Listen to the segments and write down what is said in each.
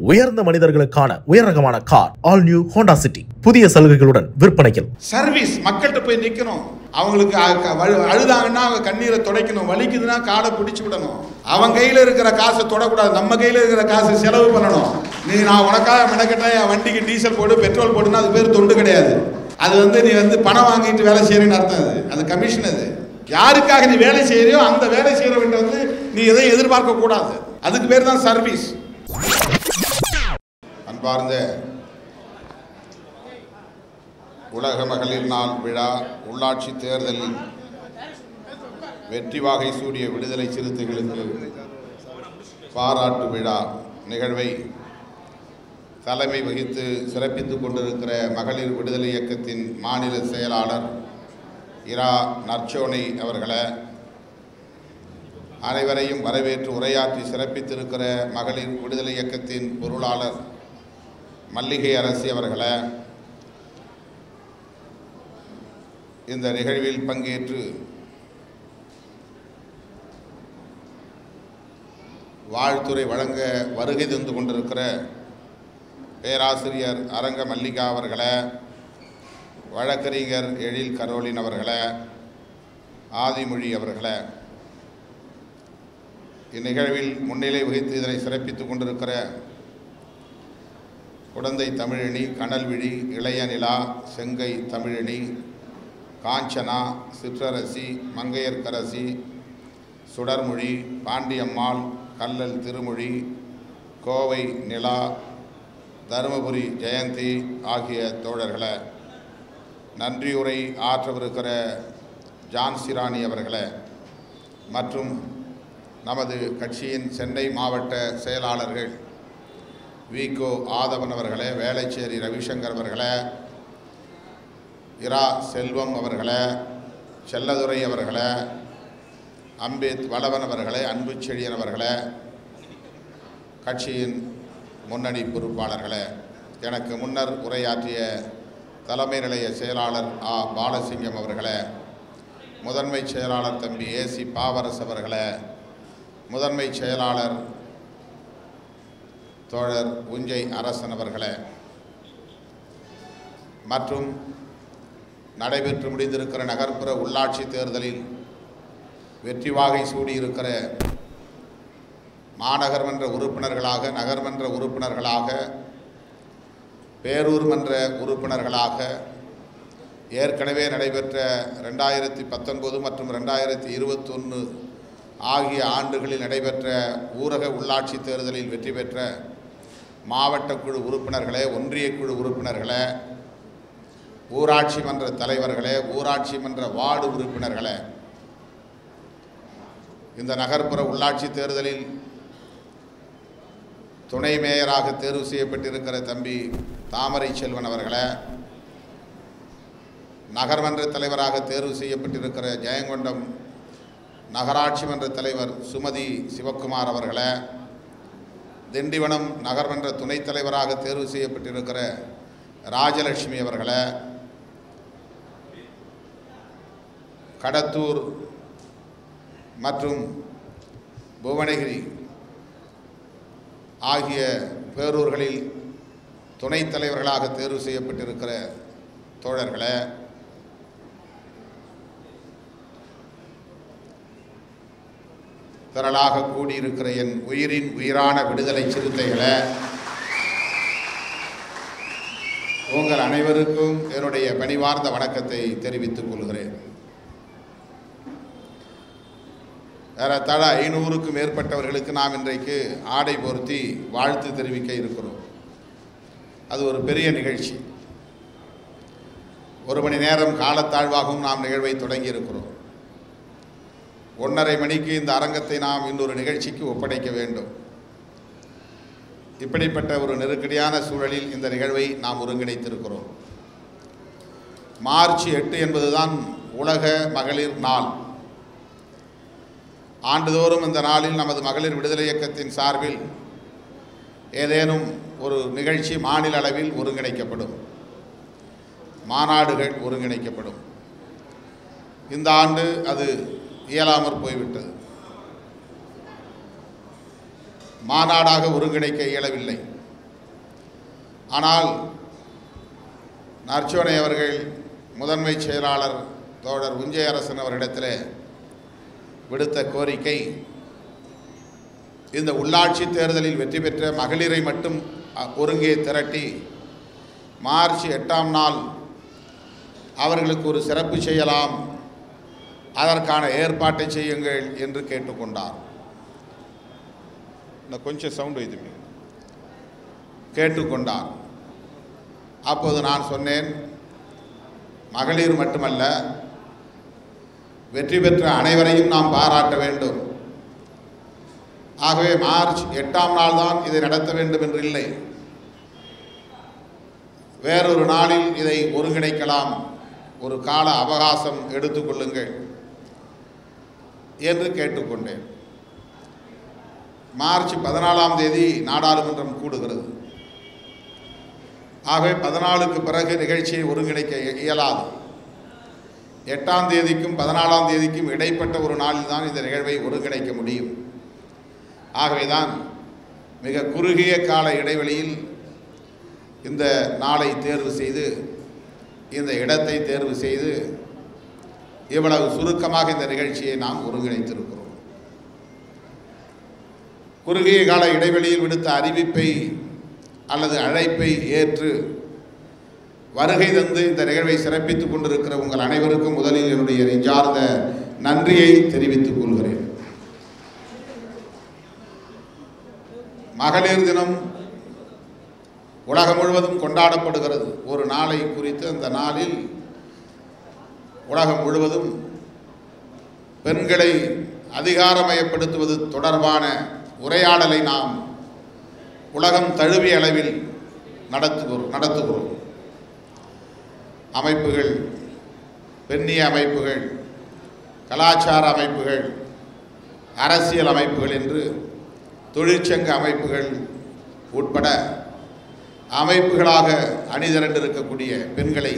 உயர்ந்த மனிதர்களுக்கான உயர் ரகமான car all new Honda City புதிய சலுகைகளுடன் விற்பனையில் சர்வீஸ் மக்கள்கிட்ட போய் நிற்கணும் அவங்களுக்கு அ- க- வலு- அழுதாங்கன்னா அவங்க கண்ணீரை துடைக்கணும் வலிக்குதுன்னா காலை பிடிச்சி விடணும் அவன் கையில் இருக்கிற காசை தொடக்கூடாது நம்ம கையில் இருக்கிற காசை செலவு பண்ணணும் நீ நான் உனக்காக மெனக்கட்டேன் என் வண்டிக்கு டீசல் போடு பெட்ரோல் போடுன்னா அது பேர் தொண்டு கிடையாது அது வந்து நீ வந்து பணம் வாங்கிட்டு வேலை செய்யறேன்னு அர்த்தம் அது அது கமிஷன் அது யாருக்காக நீ வேலை செய்யறியோ அந்த வேலை செய்யறவன்ட்ட வந்து நீ எதையும் எதிர்பார்க்க கூடாது அதுக்கு பேர் தான் சர்வீஸ் அன்பார்ந்த உலக மகளிர் நாள் விழா உள்ளாட்சி தேர்தலில் வெற்றி வாகை சூடிய விடுதலை சிறுத்தைகளுக்கு பாராட்டு விழா நிகழ்வை தலைமை வகித்து சிறப்பித்துக் கொண்டிருக்கிற மகளிர் விடுதலை இயக்கத்தின் மாநில செயலாளர் இரா நற்சோனை அவர்களை அனைவரையும் வரவேற்று உரையாற்றி சிறப்பித்திருக்கிற மகளிர் விடுதலை இயக்கத்தின் பொருளாளர் மல்லிகை அரசி அவர்களை இந்த நிகழ்வில் பங்கேற்று வாழ்த்துறை வழங்க வருகை தந்து கொண்டிருக்கிற பேராசிரியர் அரங்க மல்லிகா அவர்களை வழக்கறிஞர் எழில் கரோலின் அவர்களை ஆதிமொழி அவர்களை இந்நிகழ்வில் முன்னிலை வகித்து இதனை சிறப்பித்துக் கொண்டிருக்கிற குடந்தை தமிழணி கனல்விழி இளைய நிலா செங்கை தமிழணி காஞ்சனா சிற்றரசி மங்கையர்க்கரசி சுடர்மொழி பாண்டியம்மாள் கல்லல் திருமொழி கோவை நிலா தருமபுரி ஜெயந்தி ஆகிய தோழர்களை நன்றியுரை ஆற்றவிருக்கிற ஜான்சிராணி அவர்களை மற்றும் நமது கட்சியின் சென்னை மாவட்ட செயலாளர்கள் விகோ ஆதவன் அவர்களே வேளச்சேரி ரவிசங்கர் அவர்களே இரா செல்வம் அவர்களே செல்லதுரை அவர்களே அம்பேத் வளவன் அவர்களே அன்பு செழியன் அவர்களே கட்சியின் முன்னணி பொறுப்பாளர்களே எனக்கு முன்னர் உரையாற்றிய தலைமை நிலைய செயலாளர் ஆ பாலசிங்கம் அவர்களே முதன்மை செயலாளர் தம்பி ஏசி பாவரஸ் அவர்களே முதன்மை செயலாளர் தோழர் உஞ்சை அரசன் அவர்களே மற்றும் நடைபெற்று முடிந்திருக்கிற நகர்ப்புற உள்ளாட்சி தேர்தலில் வெற்றி வாகை சூடியிருக்கிற மாநகர்மன்ற உறுப்பினர்களாக நகர்மன்ற உறுப்பினர்களாக பேரூர் மன்ற உறுப்பினர்களாக ஏற்கனவே நடைபெற்ற ரெண்டாயிரத்தி பத்தொன்பது மற்றும் ரெண்டாயிரத்தி இருபத்தொன்று ஆகிய ஆண்டுகளில் நடைபெற்ற ஊரக உள்ளாட்சி தேர்தலில் வெற்றி பெற்ற மாவட்ட குழு உறுப்பினர்களே ஒன்றிய குழு உறுப்பினர்களே ஊராட்சி மன்ற தலைவர்களே ஊராட்சி மன்ற வார்டு உறுப்பினர்களே இந்த நகர்ப்புற உள்ளாட்சி தேர்தலில் துணை மேயராக தேர்வு செய்யப்பட்டிருக்கிற தம்பி தாமரை செல்வன் அவர்களே நகர்மன்ற தலைவராக தேர்வு செய்யப்பட்டிருக்கிற ஜெயங்கொண்டம் நகராட்சி மன்ற தலைவர் சுமதி சிவக்குமார் அவர்களே திண்டிவனம் நகர்மன்ற துணைத் தலைவராக தேர்வு செய்யப்பட்டிருக்கிற ராஜலட்சுமி அவர்களே கடத்தூர் மற்றும் புவனகிரி ஆகிய பேரூர்களில் துணைத் தலைவர்களாக தேர்வு செய்யப்பட்டிருக்கிற தோழர்களே திரளாக கூடியிருக்கிற என் உயிரின் உயிரான விடுதலை சிறுத்தைகளே உங்கள் அனைவருக்கும் என்னுடைய பணிவார்ந்த வணக்கத்தை தெரிவித்துக் கொள்கிறேன் ஏறத்தாழ ஐநூறுக்கும் மேற்பட்டவர்களுக்கு நாம் இன்றைக்கு ஆடை பொருத்தி வாழ்த்து தெரிவிக்க இருக்கிறோம் அது ஒரு பெரிய நிகழ்ச்சி ஒரு மணி நேரம் காலத்தாழ்வாகவும் நாம் நிகழ்வை தொடங்கி இருக்கிறோம் ஒன்றரை மணிக்கு இந்த அரங்கத்தை நாம் இன்னொரு நிகழ்ச்சிக்கு ஒப்படைக்க வேண்டும் இப்படிப்பட்ட ஒரு நெருக்கடியான சூழலில் இந்த நிகழ்வை நாம் ஒருங்கிணைத்திருக்கிறோம் மார்ச் எட்டு என்பதுதான் உலக மகளிர் நாள் ஆண்டுதோறும் இந்த நாளில் நமது மகளிர் விடுதலை இயக்கத்தின் சார்பில் ஏதேனும் ஒரு நிகழ்ச்சி மாநில அளவில் ஒருங்கிணைக்கப்படும் மாநாடுகள் ஒருங்கிணைக்கப்படும் இந்த ஆண்டு அது இயலாமற் போய்விட்டது மாநாடாக ஒருங்கிணைக்க இயலவில்லை ஆனால் நற்சோனை அவர்கள் முதன்மை செயலாளர் தோழர் உஞ்சையரசன் அவரிடத்தில் விடுத்த கோரிக்கை இந்த உள்ளாட்சி தேர்தலில் வெற்றி பெற்ற மகளிரை மட்டும் அ- ஒருங்கே திரட்டி மார்ச் எட்டாம் நாள் அவர்களுக்கு ஒரு சிறப்பு செய்யலாம் அதற்கான ஏற்பாட்டை செய்யுங்கள் என்று கேட்டுக்கொண்டார் இன்னும் கொஞ்சம் சவுண்ட் வைத்துமே கேட்டுக்கொண்டார் அப்போது நான் சொன்னேன் மகளிர் மட்டுமல்ல வெற்றி பெற்ற அனைவரையும் நாம் பாராட்ட வேண்டும் ஆகவே மார்ச் எட்டாம் நாள் தான் இதை நடத்த வேண்டும் என்று இல்லை வேறொரு நாளில் இதை ஒருங்கிணைக்கலாம் ஒரு கால அவகாசம் எடுத்துக்கொள்ளுங்கள் என்று கேட்டுக்கொண்டேன் மார்ச் பதினாலாம் தேதி நாடாளுமன்றம் கூடுகிறது ஆகவே பதினாலுக்கு பிறகு நிகழ்ச்சியை ஒருங்கிணைக்க இய- இயலாது எட்டாம் தேதிக்கும் பதினாலாம் தேதிக்கும் இடைப்பட்ட ஒரு நாளில் தான் இந்த நிகழ்வை ஒருங்கிணைக்க முடியும் ஆகவேதான் மிக குறுகிய கால இடைவெளியில் இந்த நாளை தேர்வு செய்து இந்த இடத்தை தேர்வு செய்து இவ்வளவு சுருக்கமாக இந்த நிகழ்ச்சியை நாம் ஒருங்கிணைத்திருக்கிறோம் குறுகிய கால இடைவெளியில் விடுத்த அறிவிப்பை அல்லது அழைப்பை ஏற்று வருகை தந்து இந்த நிகழ்வை சிறப்பித்துக் கொண்டிருக்கிற உங்கள் அனைவருக்கும் முதலில் என்னுடைய நெஞ்சார்ந்த நன்றியை தெரிவித்துக் கொள்கிறேன் மகளிர் தினம் உலகம் முழுவதும் கொண்டாடப்படுகிறது ஒரு நாளை குறித்து அந்த நாளில் உலகம் முழுவதும் பெண்களை அதிகாரமயப்படுத்துவது தொடர்பான உரையாடலை நாம் உலகம் தழுவிய அளவில் நடத்துகிறோம் நடத்துகிறோம் அமைப்புகள் பெண்ணிய அமைப்புகள் கலாச்சார அமைப்புகள் அரசியல் அமைப்புகள் என்று தொழிற்சங்க அமைப்புகள் உட்பட அமைப்புகளாக அணிதிரண்டிருக்கக்கூடிய பெண்களை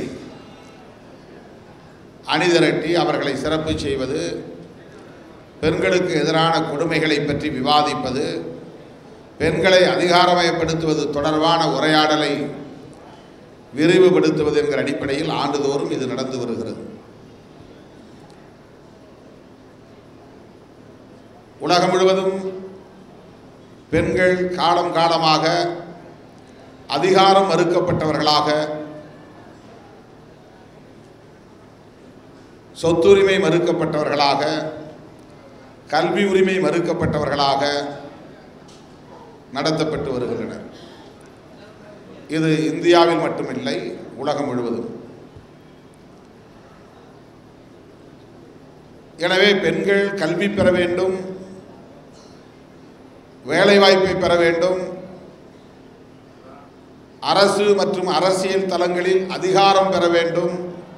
அணிதிரட்டி அவர்களை சிறப்பு செய்வது பெண்களுக்கு எதிரான கொடுமைகளை பற்றி விவாதிப்பது பெண்களை அதிகாரமயப்படுத்துவது தொடர்பான உரையாடலை விரிவுபடுத்துவது என்கிற அடிப்படையில் ஆண்டுதோறும் இது நடந்து வருகிறது உலகம் முழுவதும் பெண்கள் காலம் காலமாக அதிகாரம் மறுக்கப்பட்டவர்களாக சொத்துரிமை மறுக்கப்பட்டவர்களாக கல்வி உரிமை மறுக்கப்பட்டவர்களாக நடத்தப்பட்டு வருகின்றனர் இது இந்தியாவில் மட்டுமில்லை உலகம் முழுவதும் எனவே பெண்கள் கல்வி பெற வேண்டும் வேலைவாய்ப்பை பெற வேண்டும் அரசு மற்றும் அரசியல் தளங்களில் அதிகாரம் பெற வேண்டும்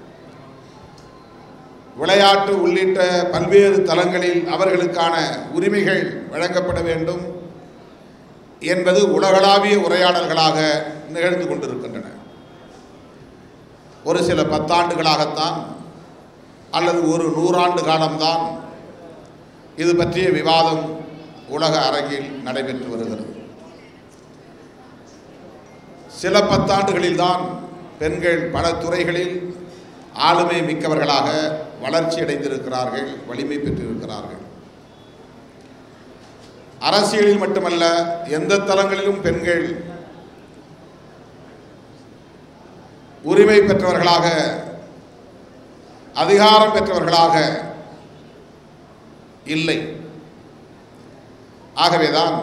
விளையாட்டு உள்ளிட்ட பல்வேறு தளங்களில் அவர்களுக்கான உரிமைகள் வழங்கப்பட வேண்டும் என்பது உலகளாவிய உரையாடல்களாக நிகழ்ந்து கொண்டிருக்கின்றன ஒரு சில பத்தாண்டுகளாகத்தான் அல்லது ஒரு நூறாண்டு காலம்தான் இது பற்றிய விவாதம் உலக அரங்கில் நடைபெற்று வருகிறது சில பத்தாண்டுகளில்தான் பெண்கள் பல துறைகளில் ஆளுமை மிக்கவர்களாக வளர்ச்சி அடைந்திருக்கிறார்கள் வலிமை பெற்றிருக்கிறார்கள் அரசியலில் மட்டுமல்ல எந்த தளங்களிலும் பெண்கள் உரிமை பெற்றவர்களாக அதிகாரம் பெற்றவர்களாக இல்லை ஆகவேதான்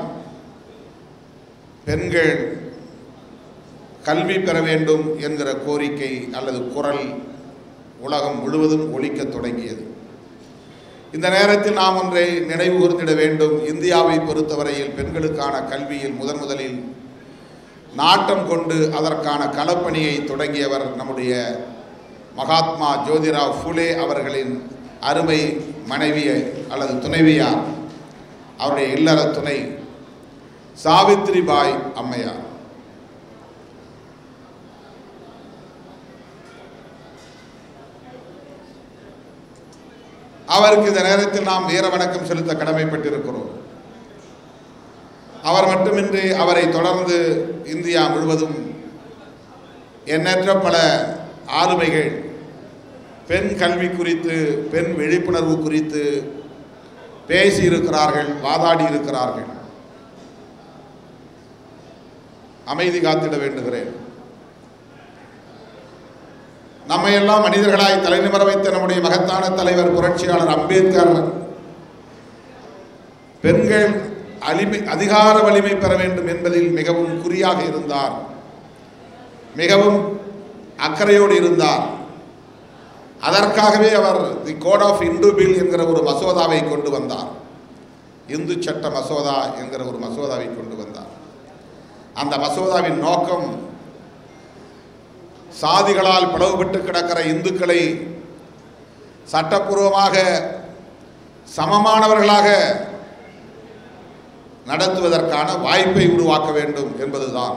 பெண்கள் கல்வி பெற வேண்டும் என்கிற கோரிக்கை அல்லது குரல் உலகம் முழுவதும் ஒலிக்கத் தொடங்கியது இந்த நேரத்தில் நாம் ஒன்றை நினைவு கூர்ந்திட வேண்டும் இந்தியாவை பொறுத்தவரையில் பெண்களுக்கான கல்வியில் முதன் முதலில் நாட்டம் கொண்டு அதற்கான களப்பணியை தொடங்கியவர் நம்முடைய மகாத்மா ஜோதிராவ் ஃபுலே அவர்களின் அருமை மனைவி அல்லது துணைவியார் அவருடைய இல்லற துணை சாவித்ரிபாய் அம்மையார் அவருக்கு இந்த நேரத்தில் நாம் வீர வணக்கம் செலுத்த கடமைப்பட்டிருக்கிறோம் அவர் மட்டுமின்றி அவரை தொடர்ந்து இந்தியா முழுவதும் எண்ணற்ற பல ஆளுமைகள் பெண் கல்வி குறித்து பெண் விழிப்புணர்வு குறித்து பேசி இருக்கிறார்கள் வாதாடி இருக்கிறார்கள் அமைதி காத்திட வேண்டுகிறேன் நம்மையெல்லாம் மனிதர்களாய் தலைநிமர வைத்த நம்முடைய மகத்தான தலைவர் புரட்சியாளர் அம்பேத்கர் பெண்கள் அலிமை அதிகார வலிமை பெற வேண்டும் என்பதில் மிகவும் குறியாக இருந்தார் மிகவும் அக்கறையோடு இருந்தார் அதற்காகவே அவர் the code of Hindu bill என்கிற ஒரு மசோதாவை கொண்டு வந்தார் இந்து சட்ட மசோதா என்கிற ஒரு மசோதாவை கொண்டு வந்தார் அந்த மசோதாவின் நோக்கம் சாதிகளால் பிளவுபட்டு கிடக்கிற இந்துக்களை சட்டப்பூர்வமாக சமமானவர்களாக நடத்துவதற்கான வாய்ப்பை உருவாக்க வேண்டும் என்பதுதான்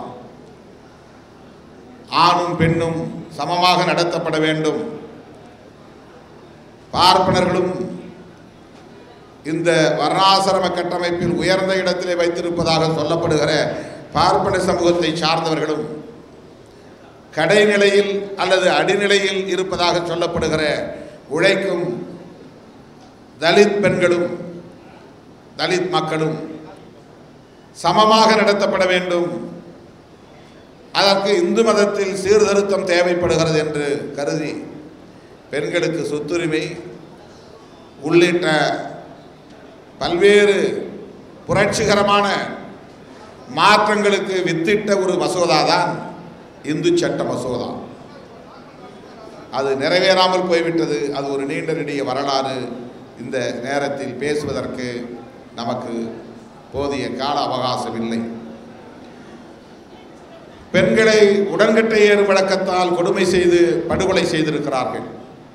ஆணும் பெண்ணும் சமமாக நடத்தப்பட வேண்டும் பார்ப்பனர்களும் இந்த வர்ணாசிரம கட்டமைப்பில் உயர்ந்த இடத்திலே வைத்திருப்பதாக சொல்லப்படுகிற பார்ப்பன சமூகத்தை சார்ந்தவர்களும் கடைநிலையில் அல்லது அடிநிலையில் இருப்பதாக சொல்லப்படுகிற உழைக்கும் தலித் பெண்களும் தலித் மக்களும் சமமாக நடத்தப்பட வேண்டும் அதற்கு இந்து மதத்தில் சீர்திருத்தம் தேவைப்படுகிறது என்று கருதி பெண்களுக்கு சொத்துரிமை உள்ளிட்ட பல்வேறு புரட்சிகரமான மாற்றங்களுக்கு வித்திட்ட ஒரு மசோதா தான் இந்து சட்ட மசோதா அது நிறைவேறாமல் போய்விட்டது அது ஒரு நீண்ட நெடிய வரலாறு இந்த நேரத்தில் பேசுவதற்கு நமக்கு போதிய கால அவகாசம் இல்லை பெண்களை உடன்கட்டை ஏறும் வழக்கத்தால் கொடுமை செய்து படுகொலை செய்திருக்கிறார்கள்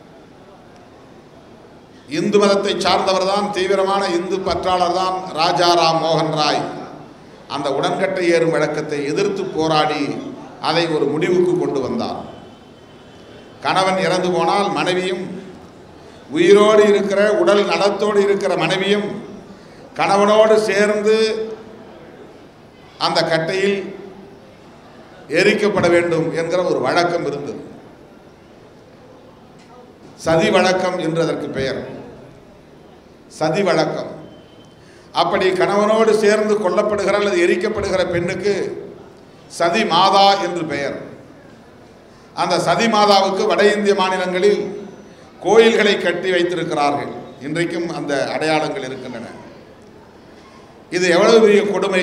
இந்து மதத்தை சார்ந்தவர் தான் தீவிரமான இந்து பற்றாளர் தான் ராஜாராம் மோகன் ராய் அந்த உடன்கட்டை ஏறும் வழக்கத்தை எதிர்த்து போராடி அதை ஒரு முடிவுக்கு கொண்டு வந்தார் கணவன் இறந்து போனால் மனைவியும் உயிரோடு இருக்கிற உடல் நலத்தோடு இருக்கிற மனைவியும் கணவனோடு சேர்ந்து அந்த கட்டையில் எரிக்கப்பட வேண்டும் என்கிற ஒரு வழக்கம் இருந்தது சதி வழக்கம் என்று அதற்கு பெயர் சதி வழக்கம் அப்படி கணவனோடு சேர்ந்து கொல்லப்படுகிற அல்லது எரிக்கப்படுகிற பெண்ணுக்கு சதி மாதா என்று பெயர் அந்த சதி மாதாவுக்கு வட இந்திய மாநிலங்களில் கோயில்களை கட்டி வைத்திருக்கிறார்கள் இன்றைக்கும் அந்த அடையாளங்கள் இருக்கின்றன இது எவ்வளவு பெரிய கொடுமை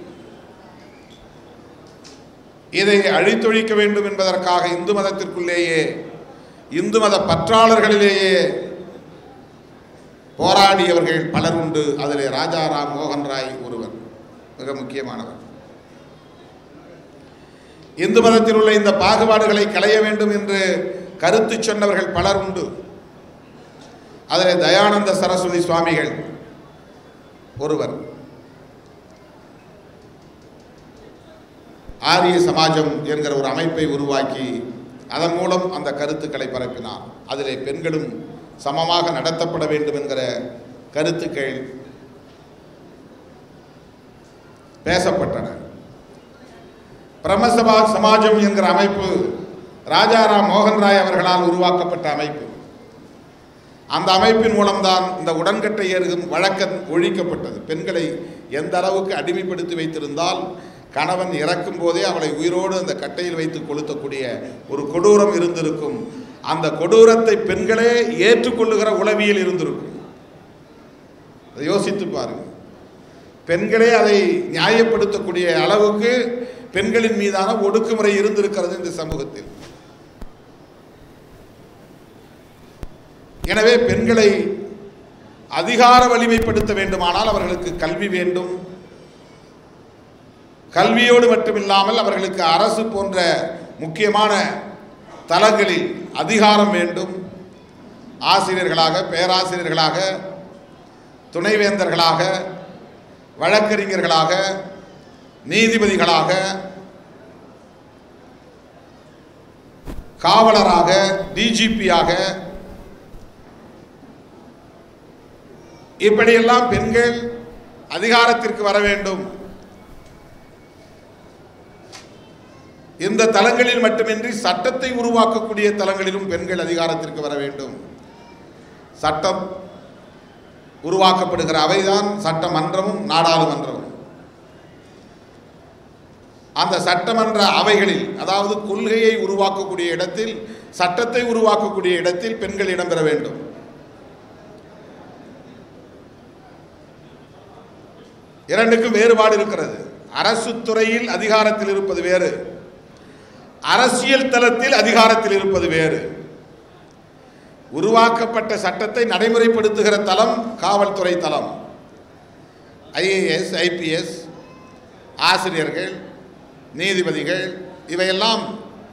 இதை அழித்தொழிக்க வேண்டும் என்பதற்காக இந்து மதத்திற்குள்ளேயே இந்து மத பற்றாளர்களிலேயே போராடியவர்கள் பலர் உண்டு அதிலே ராஜாராம் மோகன் ராய் ஒருவர் மிக முக்கியமானவர் இந்து மதத்தில் உள்ள இந்த பாகுபாடுகளை களைய வேண்டும் என்று கருத்து சொன்னவர்கள் பலர் உண்டு அதில் தயானந்த சரஸ்வதி சுவாமிகள் ஒருவர் ஆரிய சமாஜம் என்கிற ஒரு அமைப்பை உருவாக்கி அதன் மூலம் அந்த கருத்துக்களை பரப்பினார் அதிலே பெண்களும் சமமாக நடத்தப்பட வேண்டும் என்கிற கருத்துக்கள் பேசப்பட்டன பிரம்மசபா சமாஜம் என்கிற அமைப்பு ராஜாராம் மோகன் ராய் அவர்களால் உருவாக்கப்பட்ட அமைப்பு அந்த அமைப்பின் மூலம்தான் இந்த உடன்கட்டை ஏறுகும் வழக்கம் ஒழிக்கப்பட்டது பெண்களை எந்த அளவுக்கு அடிமைப்படுத்தி வைத்திருந்தால் கணவன் இறக்கும் போதே அவளை உயிரோடு அந்த கட்டையில் வைத்து கொளுத்தக்கூடிய ஒரு கொடூரம் இருந்திருக்கும் அந்த கொடூரத்தை பெண்களே ஏற்றுக்கொள்ளுகிற உளவியல் இருந்திருக்கும் அதை யோசித்து பாருங்க பெண்களே அதை நியாயப்படுத்தக்கூடிய அளவுக்கு பெண்களின் மீதான ஒடுக்குமுறை இருந்திருக்கிறது இந்த சமூகத்தில் எனவே பெண்களை அதிகார வலிமைப்படுத்த வேண்டுமானால் அவர்களுக்கு கல்வி வேண்டும் கல்வியோடு மட்டுமில்லாமல் அவர்களுக்கு அரசு போன்ற முக்கியமான தலங்களில் அதிகாரம் வேண்டும் ஆசிரியர்களாக பேராசிரியர்களாக துணைவேந்தர்களாக வழக்கறிஞர்களாக நீதிபதிகளாக காவலராக டிஜிபியாக இப்படியெல்லாம் பெண்கள் அதிகாரத்திற்கு வர வேண்டும் இந்த தளங்களில் மட்டுமின்றி சட்டத்தை உருவாக்கக்கூடிய தளங்களிலும் பெண்கள் அதிகாரத்திற்கு வர வேண்டும் சட்டம் உருவாக்கப்படுகிற அவைதான் சட்டமன்றமும் நாடாளுமன்றமும் அந்த சட்டமன்ற அவைகளில் அதாவது கொள்கையை உருவாக்கக்கூடிய இடத்தில் சட்டத்தை உருவாக்கக்கூடிய இடத்தில் பெண்கள் இடம்பெற வேண்டும் இரண்டுக்கும் வேறுபாடு இருக்கிறது அரசு துறையில் அதிகாரத்தில் இருப்பது வேறு அரசியல் தளத்தில் அதிகாரத்தில் இருப்பது வேறு உருவாக்கப்பட்ட சட்டத்தை நடைமுறைப்படுத்துகிற தளம் காவல்துறை தளம் ஐஏஎஸ் ஐபிஎஸ் ஆசிரியர்கள் நீதிபதிகள் இவையெல்லாம்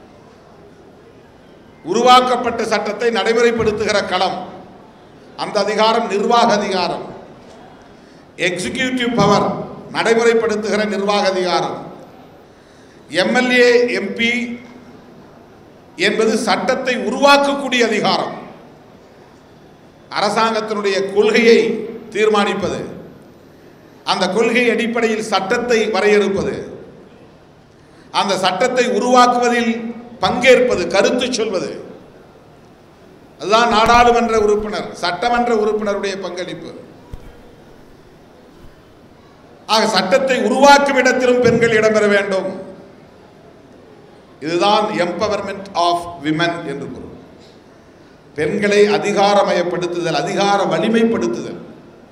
உருவாக்கப்பட்ட சட்டத்தை நடைமுறைப்படுத்துகிற களம் அந்த அதிகாரம் நிர்வாக அதிகாரம் எக்ஸிகியூட்டிவ் பவர் நடைமுறைப்படுத்துகிற நிர்வாக அதிகாரம் எம்எல்ஏ எம்பி என்பது சட்டத்தை உருவாக்கக்கூடிய அதிகாரம் அரசாங்கத்தினுடைய கொள்கையை தீர்மானிப்பது அந்த கொள்கை அடிப்படையில் சட்டத்தை வரையறுப்பது அந்த சட்டத்தை உருவாக்குவதில் பங்கேற்பது கருத்து சொல்வது அதுதான் நாடாளுமன்ற உறுப்பினர் சட்டமன்ற உறுப்பினருடைய பங்களிப்பு ஆக சட்டத்தை உருவாக்கும் இடத்திலும் பெண்கள் இடம்பெற வேண்டும் இதுதான் எம்பவர்மெண்ட் ஆஃப் விமன் என்று பொருள் பெண்களை அதிகாரமயப்படுத்துதல் அதிகார வலிமைப்படுத்துதல்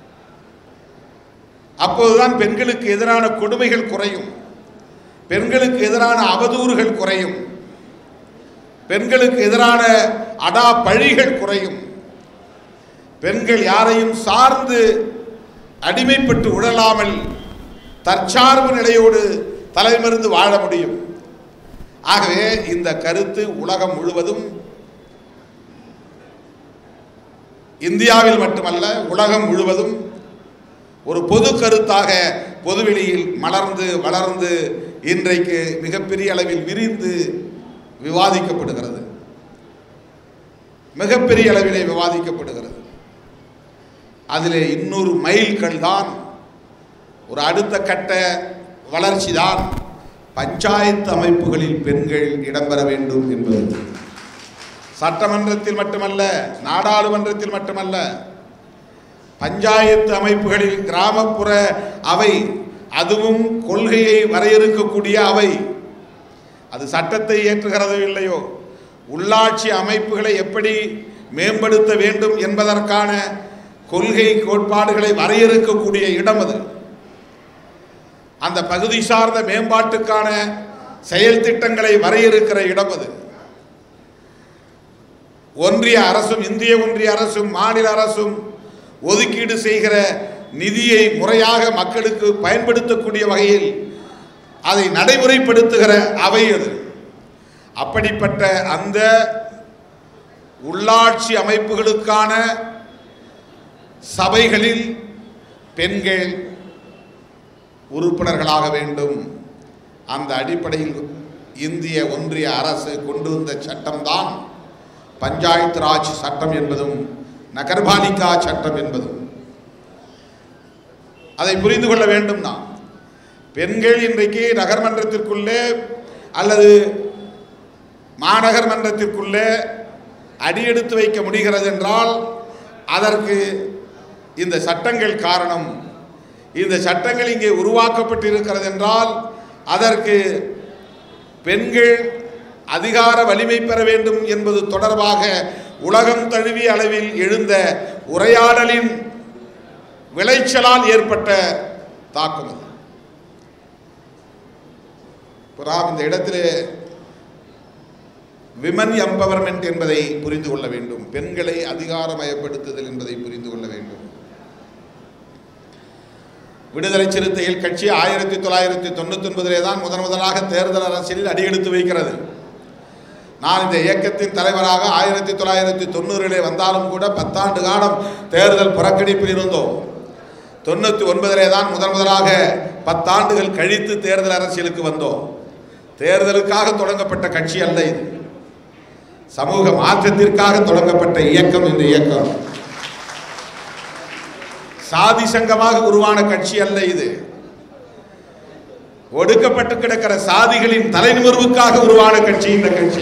அப்போதுதான் பெண்களுக்கு எதிரான கொடுமைகள் குறையும் பெண்களுக்கு எதிரான அவதூறுகள் குறையும் பெண்களுக்கு எதிரான அடா பழிகள் குறையும் பெண்கள் யாரையும் சார்ந்து அடிமைப்பட்டு உழலாமல் தற்சார்பு நிலையோடு தலைமறிந்து வாழ முடியும் ஆகவே இந்த கருத்து உலகம் முழுவதும் இந்தியாவில் மட்டுமல்ல உலகம் முழுவதும் ஒரு பொது கருத்தாக பொதுவெளியில் மலர்ந்து வளர்ந்து இன்றைக்கு மிகப்பெரிய அளவில் விரிந்து விவாதிக்கப்படுகிறது மிகப்பெரிய அளவிலே விவாதிக்கப்படுகிறது அதிலே இன்னொரு மைல்கல் தான் ஒரு அடுத்த கட்ட வளர்ச்சி தான் பஞ்சாயத்து அமைப்புகளில் பெண்கள் இடம்பெற வேண்டும் என்பது சட்டமன்றத்தில் மட்டுமல்ல நாடாளுமன்றத்தில் மட்டுமல்ல பஞ்சாயத்து அமைப்புகளில் கிராமப்புற அவை அதுவும் கொள்கையை வரையறுக்கக்கூடிய அவை அது சட்டத்தை ஏற்றுகிறதோ இல்லையோ உள்ளாட்சி அமைப்புகளை எப்படி மேம்படுத்த வேண்டும் என்பதற்கான கொள்கை கோட்பாடுகளை வரையறுக்கக்கூடிய இடம் அது அந்த பகுதி சார்ந்த மேம்பாட்டுக்கான செயல் திட்டங்களை வரையறுக்கிற இடம் அது ஒன்றிய அரசும் இந்திய ஒன்றிய அரசும் மாநில அரசும் ஒதுக்கீடு செய்கிற நிதியை முறையாக மக்களுக்கு பயன்படுத்தக்கூடிய வகையில் அதை நடைமுறைப்படுத்துகிற அவை அது அப்படிப்பட்ட அந்த உள்ளாட்சி அமைப்புகளுக்கான சபைகளில் பெண்கள் உறுப்பினர்களாக வேண்டும் அந்த அடிப்படையில் இந்திய ஒன்றிய அரசு கொண்டு வந்த சட்டம்தான் பஞ்சாயத்து ராஜ் சட்டம் என்பதும் நகர்பாலிகா சட்டம் என்பதும் அதை புரிந்து கொள்ள வேண்டும் நாம் பெண்கள் இன்றைக்கு நகர்மன்றத்திற்குள்ளே அல்லது மாநகர் மன்றத்திற்குள்ளே அடியெடுத்து வைக்க முடிகிறது என்றால் அதற்கு இந்த சட்டங்கள் காரணம் இந்த சட்டங்கள் இங்கே உருவாக்கப்பட்டிருக்கிறது என்றால் அதற்கு பெண்கள் அதிகார வலிமை பெற வேண்டும் என்பது தொடர்பாக உலகம் தழுவிய அளவில் எழுந்த உரையாடலின் விளைச்சலால் ஏற்பட்ட தாக்கம் அது இப்ப நாம் இந்த இடத்திலே விமன் எம்பவர்மெண்ட் என்பதை புரிந்து கொள்ள வேண்டும் பெண்களை அதிகாரமயப்படுத்துதல் என்பதை புரிந்து கொள்ள வேண்டும் விடுதலை சிறுத்தைகள் கட்சி ஆயிரத்தி தொள்ளாயிரத்தி தொண்ணூத்தி ஒன்பதிலே தான் முதன் முதலாக தேர்தல் அரசியலில் அடியெடுத்து வைக்கிறது நான் இந்த இயக்கத்தின் தலைவராக ஆயிரத்தி தொள்ளாயிரத்தி தொண்ணூறிலே வந்தாலும் கூட பத்தாண்டு காலம் தேர்தல் புறக்கணிப்பில் இருந்தோம் தொண்ணூற்றி ஒன்பதிலே தான் முதன் முதலாக பத்தாண்டுகள் கழித்து தேர்தல் அரசியலுக்கு வந்தோம் தேர்தலுக்காக தொடங்கப்பட்ட கட்சி அல்ல இது சமூக மாற்றத்திற்காக தொடங்கப்பட்ட இயக்கம் இந்த இயக்கம் சாதி சங்கமாக உருவான கட்சி அல்ல இது ஒடுக்கப்பட்டு கிடக்கிற சாதிகளின் தலைநிமிர்வுக்காக உருவான கட்சி இந்த கட்சி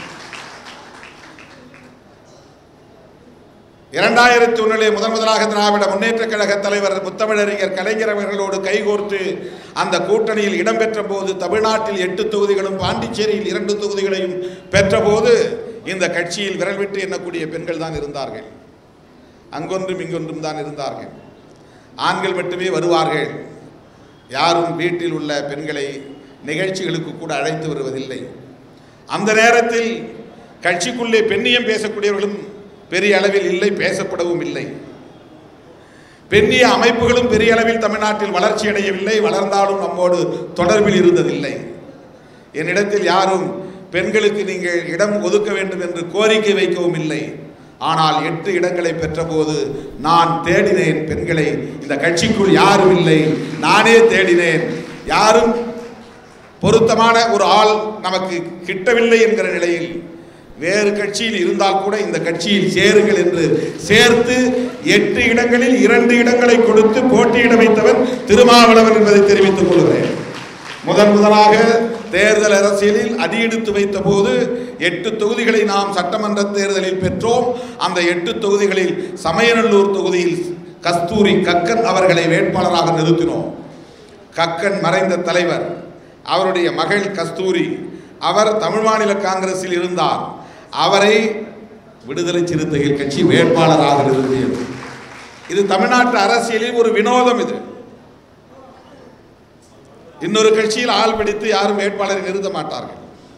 இரண்டாயிரத்தி ஒன்றிலே முதன் முதலாக திராவிட முன்னேற்ற கழக தலைவர் முத்தமிழறிஞர் கலைஞர் அவர்களோடு கைகோர்த்து அந்த கூட்டணியில் இடம்பெற்ற போது தமிழ்நாட்டில் எட்டு தொகுதிகளும் பாண்டிச்சேரியில் இரண்டு தொகுதிகளையும் பெற்றபோது இந்த கட்சியில் விரல் விட்டு எண்ணக்கூடிய பெண்கள் தான் இருந்தார்கள் அங்கொன்றும் இங்கொன்றும் தான் இருந்தார்கள் ஆண்கள் மட்டுமே வருவார்கள் யாரும் வீட்டில் உள்ள பெண்களை நிகழ்ச்சிகளுக்கு கூட அழைத்து வருவதில்லை அந்த நேரத்தில் கட்சிக்குள்ளே பெண்ணியம் பேசக்கூடியவர்களும் பெரிய அளவில் இல்லை பேசப்படவும் இல்லை பெண்ணிய அமைப்புகளும் பெரிய அளவில் தமிழ்நாட்டில் வளர்ச்சி அடையவில்லை வளர்ந்தாலும் நம்மோடு தொடர்பில் இருந்ததில்லை என்னிடத்தில் யாரும் பெண்களுக்கு நீங்கள் இடம் ஒதுக்க வேண்டும் என்று கோரிக்கை வைக்கவும் இல்லை ஆனால் எட்டு இடங்களை பெற்றபோது நான் தேடினேன் பெண்களை இந்த கட்சிக்குள் யாரும் இல்லை நானே தேடினேன் யாரும் பொருத்தமான ஒரு ஆள் நமக்கு கிட்டவில்லை என்கிற நிலையில் வேறு கட்சியில் இருந்தால் கூட இந்த கட்சியில் சேருங்கள் என்று சேர்த்து எட்டு இடங்களில் இரண்டு இடங்களை கொடுத்து போட்டியிட வைத்தவன் திருமாவளவன் என்பதை தெரிவித்துக் கொள்கிறேன் முதன் முதலாக தேர்தல் அரசியலில் அடியெடுத்து வைத்த போது எட்டு தொகுதிகளை நாம் சட்டமன்ற தேர்தலில் பெற்றோம் அந்த எட்டு தொகுதிகளில் சமயநல்லூர் தொகுதியில் கஸ்தூரி கக்கன் அவர்களை வேட்பாளராக நிறுத்தினோம் கக்கன் மறைந்த தலைவர் அவருடைய மகள் கஸ்தூரி அவர் தமிழ் மாநில காங்கிரஸில் இருந்தார் அவரை விடுதலை சிறுத்தைகள் கட்சி வேட்பாளராக நிறுத்தியது இது தமிழ்நாட்டு அரசியலில் ஒரு வினோதம் இது இன்னொரு கட்சியில் ஆள் பிடித்து யாரும் வேட்பாளரை நிறுத்த மாட்டார்கள்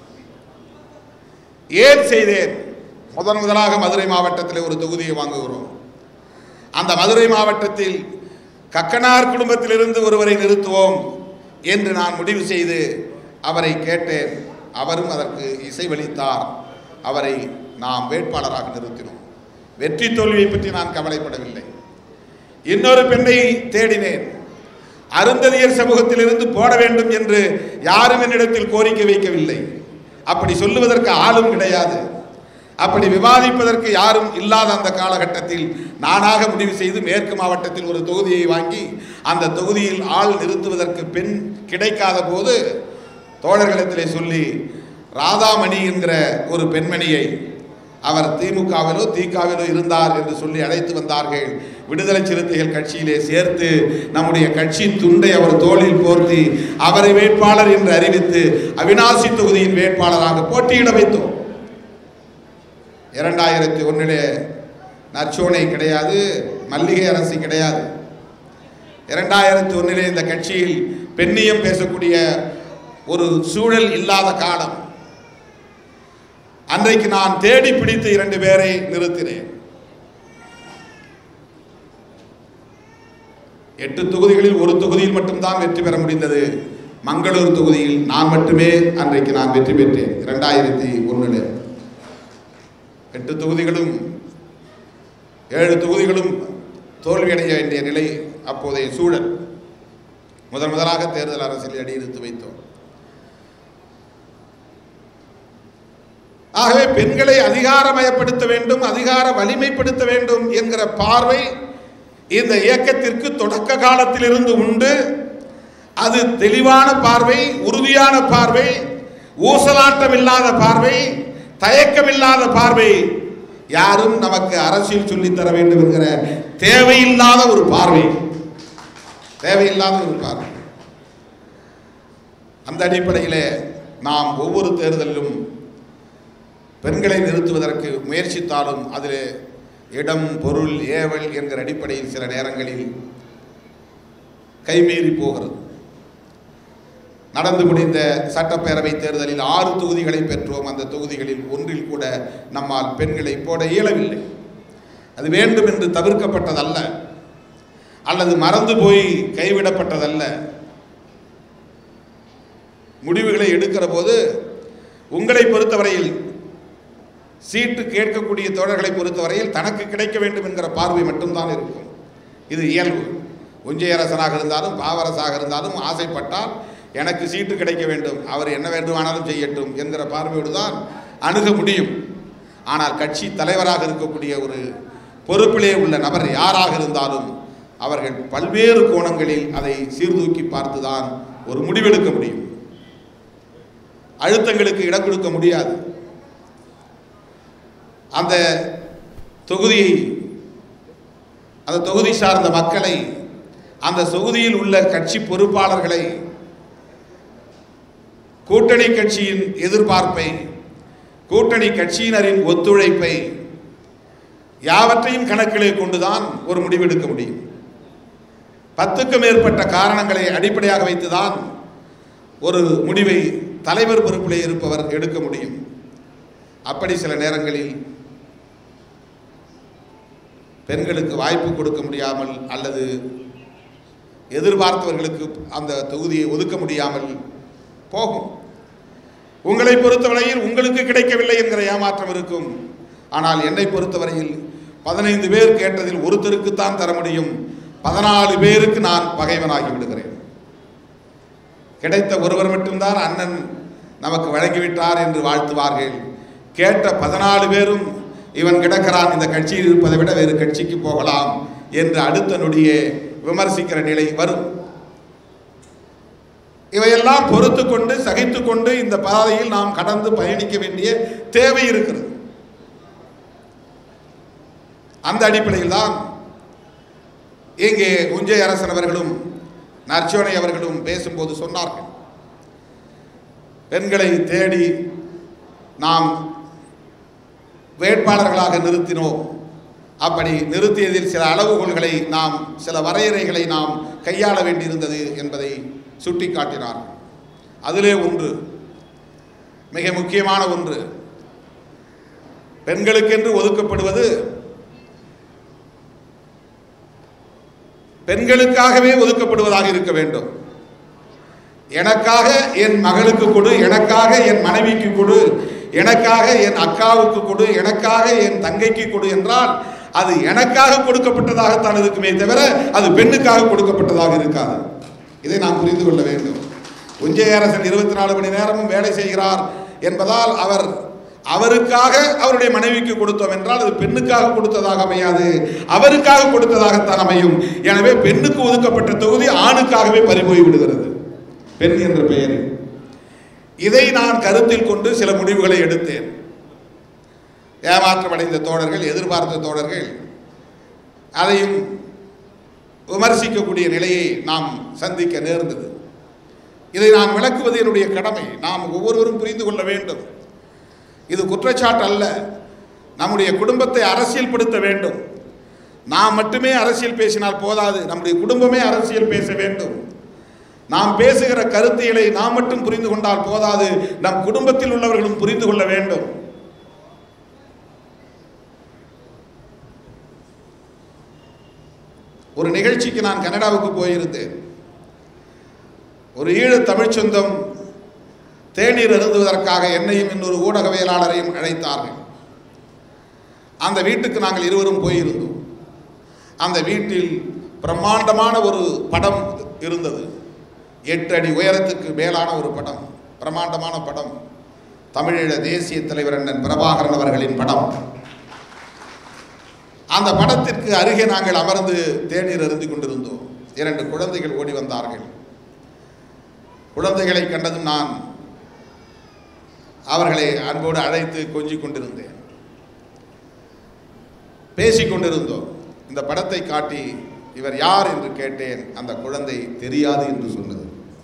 ஏன் செய்தேன் முதன் முதலாக மதுரை மாவட்டத்தில் ஒரு தொகுதியை வாங்குகிறோம் அந்த மதுரை மாவட்டத்தில் கக்கனார் குடும்பத்திலிருந்து ஒருவரை நிறுத்துவோம் என்று நான் முடிவு செய்து அவரை கேட்டேன் அவரும் அதற்கு இசைவளித்தார் அவரை நாம் வேட்பாளராக நிறுத்தினோம் வெற்றி தோல்வியை பற்றி நான் கவலைப்படவில்லை இன்னொரு பெண்ணை தேடினேன் அருந்ததியர் சமூகத்திலிருந்து போட வேண்டும் என்று யாரும் என்னிடத்தில் கோரிக்கை வைக்கவில்லை அப்படி சொல்லுவதற்கு ஆளும் கிடையாது அப்படி விவாதிப்பதற்கு யாரும் இல்லாத அந்த காலகட்டத்தில் நானாக முடிவு செய்து மேற்கு மாவட்டத்தில் ஒரு தொகுதியை வாங்கி அந்த தொகுதியில் ஆள் நிறுத்துவதற்கு பெண் கிடைக்காத போது தோழர்களிடத்திலே சொல்லி ராதாமணி என்கிற ஒரு பெண்மணியை அவர் திமுகவிலோ திகாவிலோ இருந்தார் என்று சொல்லி அழைத்து வந்தார்கள் விடுதலை சிறுத்தைகள் கட்சியிலே சேர்த்து நம்முடைய கட்சி துண்டை அவர் தோளில் போர்த்தி அவரை வேட்பாளர் என்று அறிவித்து அவினாசி தொகுதியின் வேட்பாளராக போட்டியிட வைத்தோம் இரண்டாயிரத்தி ஒன்றிலே நற்சோனை கிடையாது மல்லிகை அரசு கிடையாது இரண்டாயிரத்தி ஒன்றிலே இந்த கட்சியில் பெண்ணியம் பேசக்கூடிய ஒரு சூழல் இல்லாத காலம் அன்றைக்கு நான் தேடி பிடித்து இரண்டு பேரை நிறுத்தினேன் எட்டு தொகுதிகளில் ஒரு தொகுதியில் மட்டும்தான் வெற்றி பெற முடிந்தது மங்களூர் தொகுதியில் நான் மட்டுமே அன்றைக்கு நான் வெற்றி பெற்றேன் இரண்டாயிரத்தி ஒன்றில் எட்டு தொகுதிகளும் ஏழு தொகுதிகளும் தோல்வியடைய வேண்டிய நிலை அப்போதைய சூழல் முதன் முதலாக தேர்தல் அரசியல் அடியெடுத்து வைத்தோம் ஆகவே பெண்களை அதிகாரமயப்படுத்த வேண்டும் அதிகார வலிமைப்படுத்த வேண்டும் என்கிற பார்வை இந்த இயக்கத்திற்கு தொடக்க காலத்திலிருந்து உண்டு அது தெளிவான பார்வை உறுதியான பார்வை ஊசலாட்டம் இல்லாத பார்வை தயக்கமில்லாத பார்வை யாரும் நமக்கு அரசியல் சொல்லித் தர வேண்டும் என்கிற தேவையில்லாத ஒரு பார்வை தேவையில்லாத ஒரு பார்வை அந்த அடிப்படையிலே நாம் ஒவ்வொரு தேர்தலிலும் பெண்களை நிறுத்துவதற்கு முயற்சித்தாலும் அதில் இடம் பொருள் ஏவல் என்கிற அடிப்படையில் சில நேரங்களில் கைமீறி போகிறது நடந்து முடிந்த சட்டப்பேரவை தேர்தலில் ஆறு தொகுதிகளை பெற்றோம் அந்த தொகுதிகளில் ஒன்றில் கூட நம்மால் பெண்களை போட இயலவில்லை அது வேண்டும் என்று தவிர்க்கப்பட்டதல்ல அல்லது மறந்து போய் கைவிடப்பட்டதல்ல முடிவுகளை எடுக்கிற போது உங்களை பொறுத்தவரையில் சீட்டு கேட்கக்கூடிய தோழர்களை பொறுத்தவரையில் தனக்கு கிடைக்க வேண்டும் என்கிற பார்வை மட்டும்தான் இருக்கும் இது இயல்பு ஒன்றிய அரசனாக இருந்தாலும் பாவரசாக இருந்தாலும் ஆசைப்பட்டால் எனக்கு சீட்டு கிடைக்க வேண்டும் அவர் என்ன வேண்டுமானாலும் செய்யட்டும் என்கிற பார்வையோடு தான் அணுக முடியும் ஆனால் கட்சி தலைவராக இருக்கக்கூடிய ஒரு பொறுப்பிலே உள்ள நபர் யாராக இருந்தாலும் அவர்கள் பல்வேறு கோணங்களில் அதை சீர்தூக்கி பார்த்துதான் ஒரு முடிவெடுக்க முடியும் அழுத்தங்களுக்கு இடம் கொடுக்க முடியாது அந்த தொகுதியை அந்த தொகுதி சார்ந்த மக்களை அந்த தொகுதியில் உள்ள கட்சி பொறுப்பாளர்களை கூட்டணி கட்சியின் எதிர்பார்ப்பை கூட்டணி கட்சியினரின் ஒத்துழைப்பை யாவற்றையும் கணக்கிலே கொண்டுதான் ஒரு முடிவெடுக்க முடியும் பத்துக்கும் மேற்பட்ட காரணங்களை அடிப்படையாக வைத்துதான் ஒரு முடிவை தலைவர் பொறுப்பிலே இருப்பவர் எடுக்க முடியும் அப்படி சில நேரங்களில் பெண்களுக்கு வாய்ப்பு கொடுக்க முடியாமல் அல்லது எதிர்பார்த்தவர்களுக்கு அந்த தொகுதியை ஒதுக்க முடியாமல் போகும் உங்களை பொறுத்தவரையில் உங்களுக்கு கிடைக்கவில்லை என்கிற ஏமாற்றம் இருக்கும் ஆனால் என்னை பொறுத்தவரையில் பதினைந்து பேர் கேட்டதில் ஒருத்தருக்குத்தான் தர முடியும் பதினாலு பேருக்கு நான் பகைவனாகி விடுகிறேன் கிடைத்த ஒருவர் மட்டும்தான் அண்ணன் நமக்கு வழங்கிவிட்டார் என்று வாழ்த்துவார்கள் கேட்ட பதினாலு பேரும் இவன் கிடக்கிறான் இந்த கட்சியில் இருப்பதை விட வேறு கட்சிக்கு போகலாம் என்று அடுத்த நொடியே விமர்சிக்கிற நிலை வரும் இவையெல்லாம் பொறுத்து கொண்டு சகித்து கொண்டு இந்த பாதையில் நாம் கடந்து பயணிக்க வேண்டிய தேவை இருக்கிறது அந்த அடிப்படையில் தான் இங்கே உஞ்சை அரசன் அவர்களும் நற்சோனை அவர்களும் பேசும்போது சொன்னார்கள் பெண்களை தேடி நாம் வேட்பாளர்களாக நிறுத்தினோம் அப்படி நிறுத்தியதில் சில அளவுகோல்களை நாம் சில வரையறைகளை நாம் கையாள வேண்டியிருந்தது என்பதை சுட்டிக்காட்டினார் அதிலே ஒன்று மிக முக்கியமான ஒன்று பெண்களுக்கென்று ஒதுக்கப்படுவது பெண்களுக்காகவே ஒதுக்கப்படுவதாக இருக்க வேண்டும் எனக்காக என் மகளுக்கு கொடு எனக்காக என் மனைவிக்கு கொடு எனக்காக என் அக்காவுக்கு கொடு எனக்காக என் தங்கைக்கு கொடு என்றால் அது எனக்காக கொடுக்கப்பட்டதாகத்தான் இருக்குமே தவிர அது பெண்ணுக்காக கொடுக்கப்பட்டதாக இருக்காது இதை நாம் புரிந்து கொள்ள வேண்டும் உஞ்சை அரசன் இருபத்தி நாலு மணி நேரமும் வேலை செய்கிறார் என்பதால் அவர் அவருக்காக அவருடைய மனைவிக்கு கொடுத்தோம் என்றால் அது பெண்ணுக்காக கொடுத்ததாக அமையாது அவருக்காக கொடுத்ததாகத்தான் அமையும் எனவே பெண்ணுக்கு ஒதுக்கப்பட்ட தொகுதி ஆணுக்காகவே பறிபோய் விடுகிறது பெண் என்ற பெயரில் இதை நான் கருத்தில் கொண்டு சில முடிவுகளை எடுத்தேன் ஏமாற்றமடைந்த தோழர்கள் எதிர்பார்த்த தோழர்கள் அதையும் விமர்சிக்கக்கூடிய நிலையை நாம் சந்திக்க நேர்ந்தது இதை நான் விளக்குவது என்னுடைய கடமை நாம் ஒவ்வொருவரும் புரிந்து கொள்ள வேண்டும் இது குற்றச்சாட்டு அல்ல நம்முடைய குடும்பத்தை அரசியல்படுத்த வேண்டும் நாம் மட்டுமே அரசியல் பேசினால் போதாது நம்முடைய குடும்பமே அரசியல் பேச வேண்டும் நாம் பேசுகிற கருத்தியலை நாம் மட்டும் புரிந்து கொண்டால் போதாது நம் குடும்பத்தில் உள்ளவர்களும் புரிந்து கொள்ள வேண்டும் ஒரு நிகழ்ச்சிக்கு நான் கனடாவுக்கு போயிருந்தேன் ஒரு ஈழத் தமிழ்ச் சொந்தம் தேநீர் அருந்துவதற்காக என்னையும் இன்னொரு ஊடகவியலாளரையும் அழைத்தார்கள் அந்த வீட்டுக்கு நாங்கள் இருவரும் போயிருந்தோம் அந்த வீட்டில் பிரம்மாண்டமான ஒரு படம் இருந்தது எட்டு அடி உயரத்துக்கு மேலான ஒரு படம் பிரம்மாண்டமான படம் தமிழீழ தேசிய தலைவர் அண்ணன் பிரபாகரன் அவர்களின் படம் அந்த படத்திற்கு அருகே நாங்கள் அமர்ந்து தேநீர் அருந்தி கொண்டிருந்தோம் இரண்டு குழந்தைகள் ஓடி வந்தார்கள் குழந்தைகளை கண்டதும் நான் அவர்களை அன்போடு அழைத்து கொஞ்சிக் கொண்டிருந்தேன் பேசிக் கொண்டிருந்தோம் இந்த படத்தை காட்டி இவர் யார் என்று கேட்டேன் அந்த குழந்தை தெரியாது என்று சொன்னது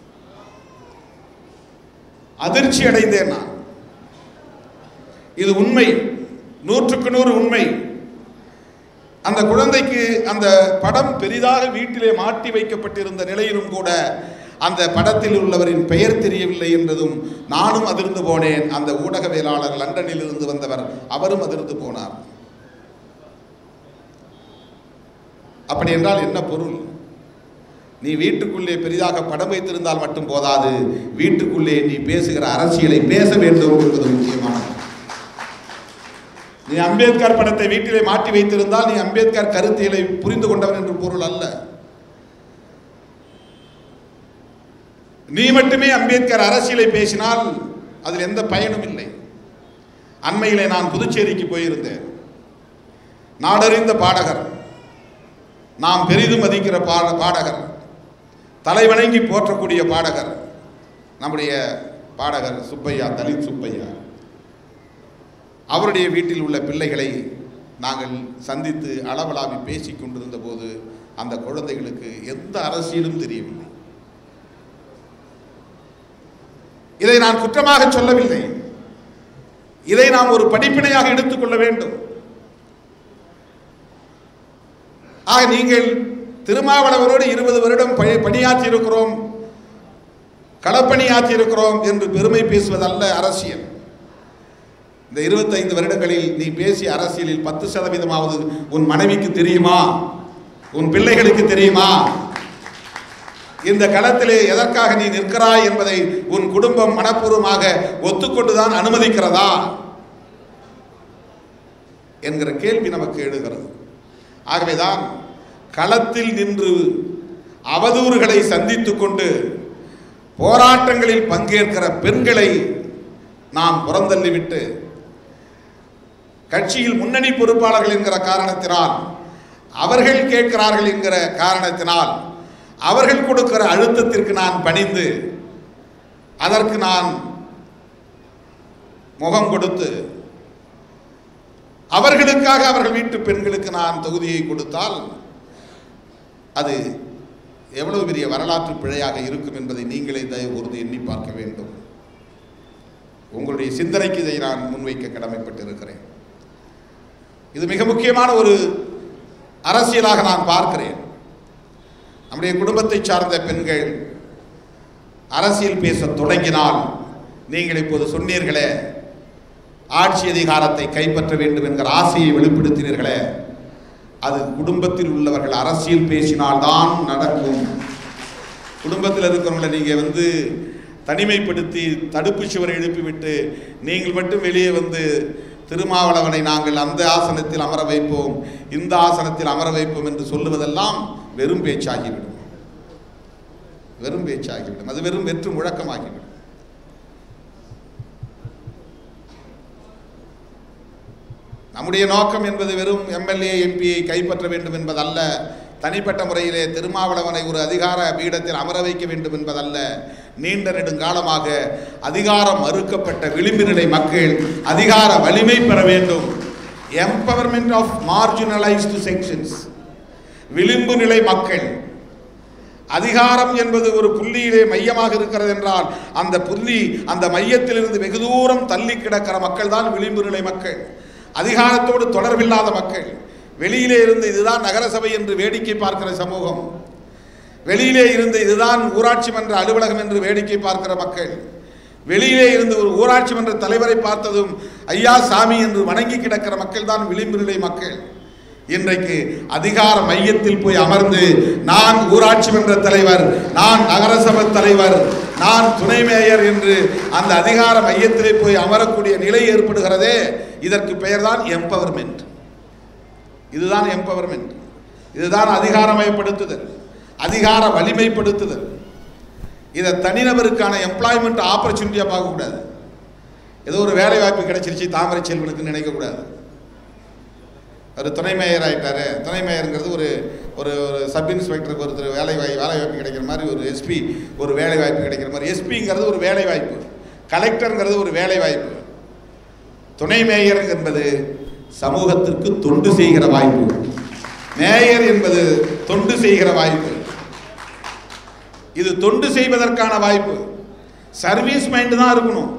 அதிர்ச்சி அடைந்தேன் நான் இது உண்மை நூற்றுக்கு நூறு உண்மை அந்த குழந்தைக்கு அந்த படம் பெரிதாக வீட்டிலே மாட்டி வைக்கப்பட்டிருந்த நிலையிலும் கூட அந்த படத்தில் உள்ளவரின் பெயர் தெரியவில்லை என்றதும் நானும் அதிர்ந்து போனேன் அந்த ஊடகவியலாளர் லண்டனில் இருந்து வந்தவர் அவரும் அதிர்ந்து போனார் அப்படி என்றால் என்ன பொருள் நீ வீட்டுக்குள்ளே பெரிதாக படம் வைத்திருந்தால் மட்டும் போதாது வீட்டுக்குள்ளே நீ பேசுகிற அரசியலை பேச வேண்டும் என்பது முக்கியமானது நீ அம்பேத்கர் படத்தை வீட்டிலே மாட்டி வைத்திருந்தால் நீ அம்பேத்கர் கருத்தியலை புரிந்து கொண்டவன் என்று பொருள் அல்ல நீ மட்டுமே அம்பேத்கர் அரசியலை பேசினால் அதில் எந்த பயனும் இல்லை அண்மையிலே நான் புதுச்சேரிக்கு போயிருந்தேன் நாடறிந்த பாடகர் நாம் பெரிதும் மதிக்கிற பாட பாடகர் தலைவணங்கி போற்றக்கூடிய பாடகர் நம்முடைய பாடகர் சுப்பையா தலித் சுப்பையா அவருடைய வீட்டில் உள்ள பிள்ளைகளை நாங்கள் சந்தித்து அளவலாவி பேசிக் கொண்டிருந்த போது அந்த குழந்தைகளுக்கு எந்த அரசியலும் தெரியவில்லை இதை நான் குற்றமாக சொல்லவில்லை இதை நாம் ஒரு படிப்பினையாக எடுத்துக்கொள்ள வேண்டும் ஆக நீங்கள் திருமாவளவரோடு இருபது வருடம் பணி- பணியாற்றி இருக்கிறோம் களப்பணியாற்றி இருக்கிறோம் என்று பெருமை பேசுவதல்ல அரசியல் இந்த இருபத்தைந்து வருடங்களில் நீ பேசிய அரசியலில் பத்து சதவீதமாவது உன் மனைவிக்கு தெரியுமா உன் பிள்ளைகளுக்கு தெரியுமா இந்த களத்திலே எதற்காக நீ நிற்கிறாய் என்பதை உன் குடும்பம் மனப்பூர்வமாக ஒத்துக்கொண்டுதான் அனுமதிக்கிறதா என்கிற கேள்வி நமக்கு எழுகிறது ஆகவேதான் களத்தில் நின்று அவதூறுகளை சந்தித்துக் கொண்டு போராட்டங்களில் பங்கேற்கிற பெண்களை நாம் புறந்தள்ளிவிட்டு கட்சியில் முன்னணி பொறுப்பாளர்கள் என்கிற காரணத்தினால் அவர்கள் கேட்கிறார்கள் என்கிற காரணத்தினால் அவர்கள் கொடுக்கிற அழுத்தத்திற்கு நான் பணிந்து அதற்கு நான் முகம் கொடுத்து அவர்களுக்காக அவர்கள் வீட்டு பெண்களுக்கு நான் தொகுதியை கொடுத்தால் அது எவ்வளவு பெரிய வரலாற்று பிழையாக இருக்கும் என்பதை நீங்களே தயவு கூர்ந்து எண்ணி பார்க்க வேண்டும் உங்களுடைய சிந்தனைக்கு இதை நான் முன்வைக்க கடமைப்பட்டிருக்கிறேன் இது மிக முக்கியமான ஒரு அரசியலாக நான் பார்க்கிறேன் நம்முடைய குடும்பத்தை சார்ந்த பெண்கள் அரசியல் பேச தொடங்கினால் நீங்கள் இப்போது சொன்னீர்களே ஆட்சி அதிகாரத்தை கைப்பற்ற வேண்டும் என்கிற ஆசையை வெளிப்படுத்தினீர்களே அது குடும்பத்தில் உள்ளவர்கள் அரசியல் பேசினால்தான் நடக்கும் குடும்பத்தில் இருக்கிறவங்களை நீங்கள் வந்து தனிமைப்படுத்தி தடுப்பு சுவரை எழுப்பிவிட்டு நீங்கள் மட்டும் வெளியே வந்து திருமாவளவனை நாங்கள் அந்த ஆசனத்தில் அமர வைப்போம் இந்த ஆசனத்தில் அமர வைப்போம் என்று சொல்லுவதெல்லாம் வெறும் பேச்சாகிவிடும் வெறும் பேச்சாகிவிடும் அது வெறும் வெற்று முழக்கமாகிவிடும் நம்முடைய நோக்கம் என்பது வெறும் எம்எல்ஏ எம்பியை கைப்பற்ற வேண்டும் என்பதல்ல தனிப்பட்ட முறையிலே திருமாவளவனை ஒரு அதிகார பீடத்தில் அமர வைக்க வேண்டும் என்பதல்ல நீண்ட நெடுங்காலமாக அதிகாரம் மறுக்கப்பட்ட விளிம்பு நிலை மக்கள் அதிகார வலிமை பெற வேண்டும் எம்பவர்மெண்ட் ஆஃப் மார்ஜினலைஸ்டு செக்ஷன்ஸ் விளிம்பு நிலை மக்கள் அதிகாரம் என்பது ஒரு புள்ளியிலே மையமாக இருக்கிறது என்றால் அந்த புள்ளி அந்த மையத்திலிருந்து வெகு தூரம் தள்ளி கிடக்கிற மக்கள் தான் விளிம்பு நிலை மக்கள் அதிகாரத்தோடு தொடர்பில்லாத மக்கள் வெளியிலே இருந்து இதுதான் நகரசபை என்று வேடிக்கை பார்க்கிற சமூகம் வெளியிலே இருந்து இதுதான் ஊராட்சி மன்ற அலுவலகம் என்று வேடிக்கை பார்க்கிற மக்கள் வெளியிலே இருந்து ஒரு ஊராட்சி மன்ற தலைவரை பார்த்ததும் ஐயா சாமி என்று வணங்கி கிடக்கிற மக்கள் தான் விளிம்பு நிலை மக்கள் இன்றைக்கு அதிகார மையத்தில் போய் அமர்ந்து நான் ஊராட்சி மன்ற தலைவர் நான் நகரசபை தலைவர் நான் துணை மேயர் என்று அந்த அதிகார மையத்திலே போய் அமரக்கூடிய நிலை ஏற்படுகிறதே இதற்கு பெயர்தான் எம்பவர்மெண்ட் இதுதான் எம்பவர்மெண்ட் இதுதான் அதிகாரமயப்படுத்துதல் அதிகார வலிமைப்படுத்துதல் இதை தனிநபருக்கான எம்ப்ளாய்மெண்ட் ஆப்பர்ச்சுனிட்டியாக பார்க்கக்கூடாது ஏதோ ஒரு வேலை வாய்ப்பு கிடைச்சிருச்சு தாமரை செல்வனுக்கு நினைக்கக்கூடாது ஒரு துணை மேயர் ஆயிட்டாரு துணை மேயருங்கிறது ஒரு ஒரு ஒரு சப் இன்ஸ்பெக்டருக்கு ஒருத்தர் வேலை வாய் வேலை வாய்ப்பு கிடைக்கிற மாதிரி ஒரு எஸ்பி ஒரு வேலை வாய்ப்பு கிடைக்கிற மாதிரி எஸ்பிங்கிறது ஒரு வேலை வாய்ப்பு கலெக்டருங்கிறது ஒரு வேலை வாய்ப்பு துணை மேயர் என்பது சமூகத்திற்கு தொண்டு செய்கிற வாய்ப்பு மேயர் என்பது தொண்டு செய்கிற வாய்ப்பு இது தொண்டு செய்வதற்கான வாய்ப்பு சர்வீஸ் மைண்ட் தான் இருக்கணும்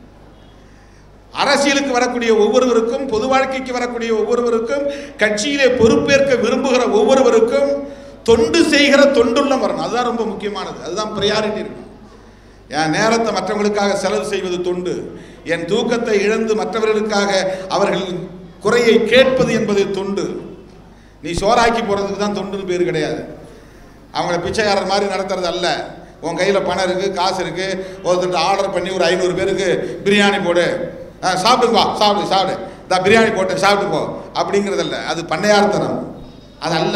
அரசியலுக்கு வரக்கூடிய ஒவ்வொருவருக்கும் பொது வாழ்க்கைக்கு வரக்கூடிய ஒவ்வொருவருக்கும் கட்சியிலே பொறுப்பேற்க விரும்புகிற ஒவ்வொருவருக்கும் தொண்டு செய்கிற தொண்டுள்ளம் வரணும் அதுதான் ரொம்ப முக்கியமானது அதுதான் ப்ரையாரிட்டி இருக்கணும் என் நேரத்தை மற்றவங்களுக்காக செலவு செய்வது தொண்டு என் தூக்கத்தை இழந்து மற்றவர்களுக்காக அவர்கள் குறையை கேட்பது என்பது தொண்டு நீ சோறாக்கி போகிறதுக்கு தான் தொண்டுன்னு பேர் கிடையாது அவங்கள பிச்சைக்காரர் மாதிரி நடத்துறது அல்ல உன் கையில் பணம் இருக்குது காசு இருக்குது ஒருத்தர் ஆர்டர் பண்ணி ஒரு ஐநூறு பேருக்கு பிரியாணி போடு ஆ, சாப்பிடுங்க வா சாப்பிடு சாப்பிடு இந்த பிரியாணி போட்டு சாப்பிட்டு போ அப்படிங்கிறதல்ல அது பண்ணையார்த்தனம் அது அல்ல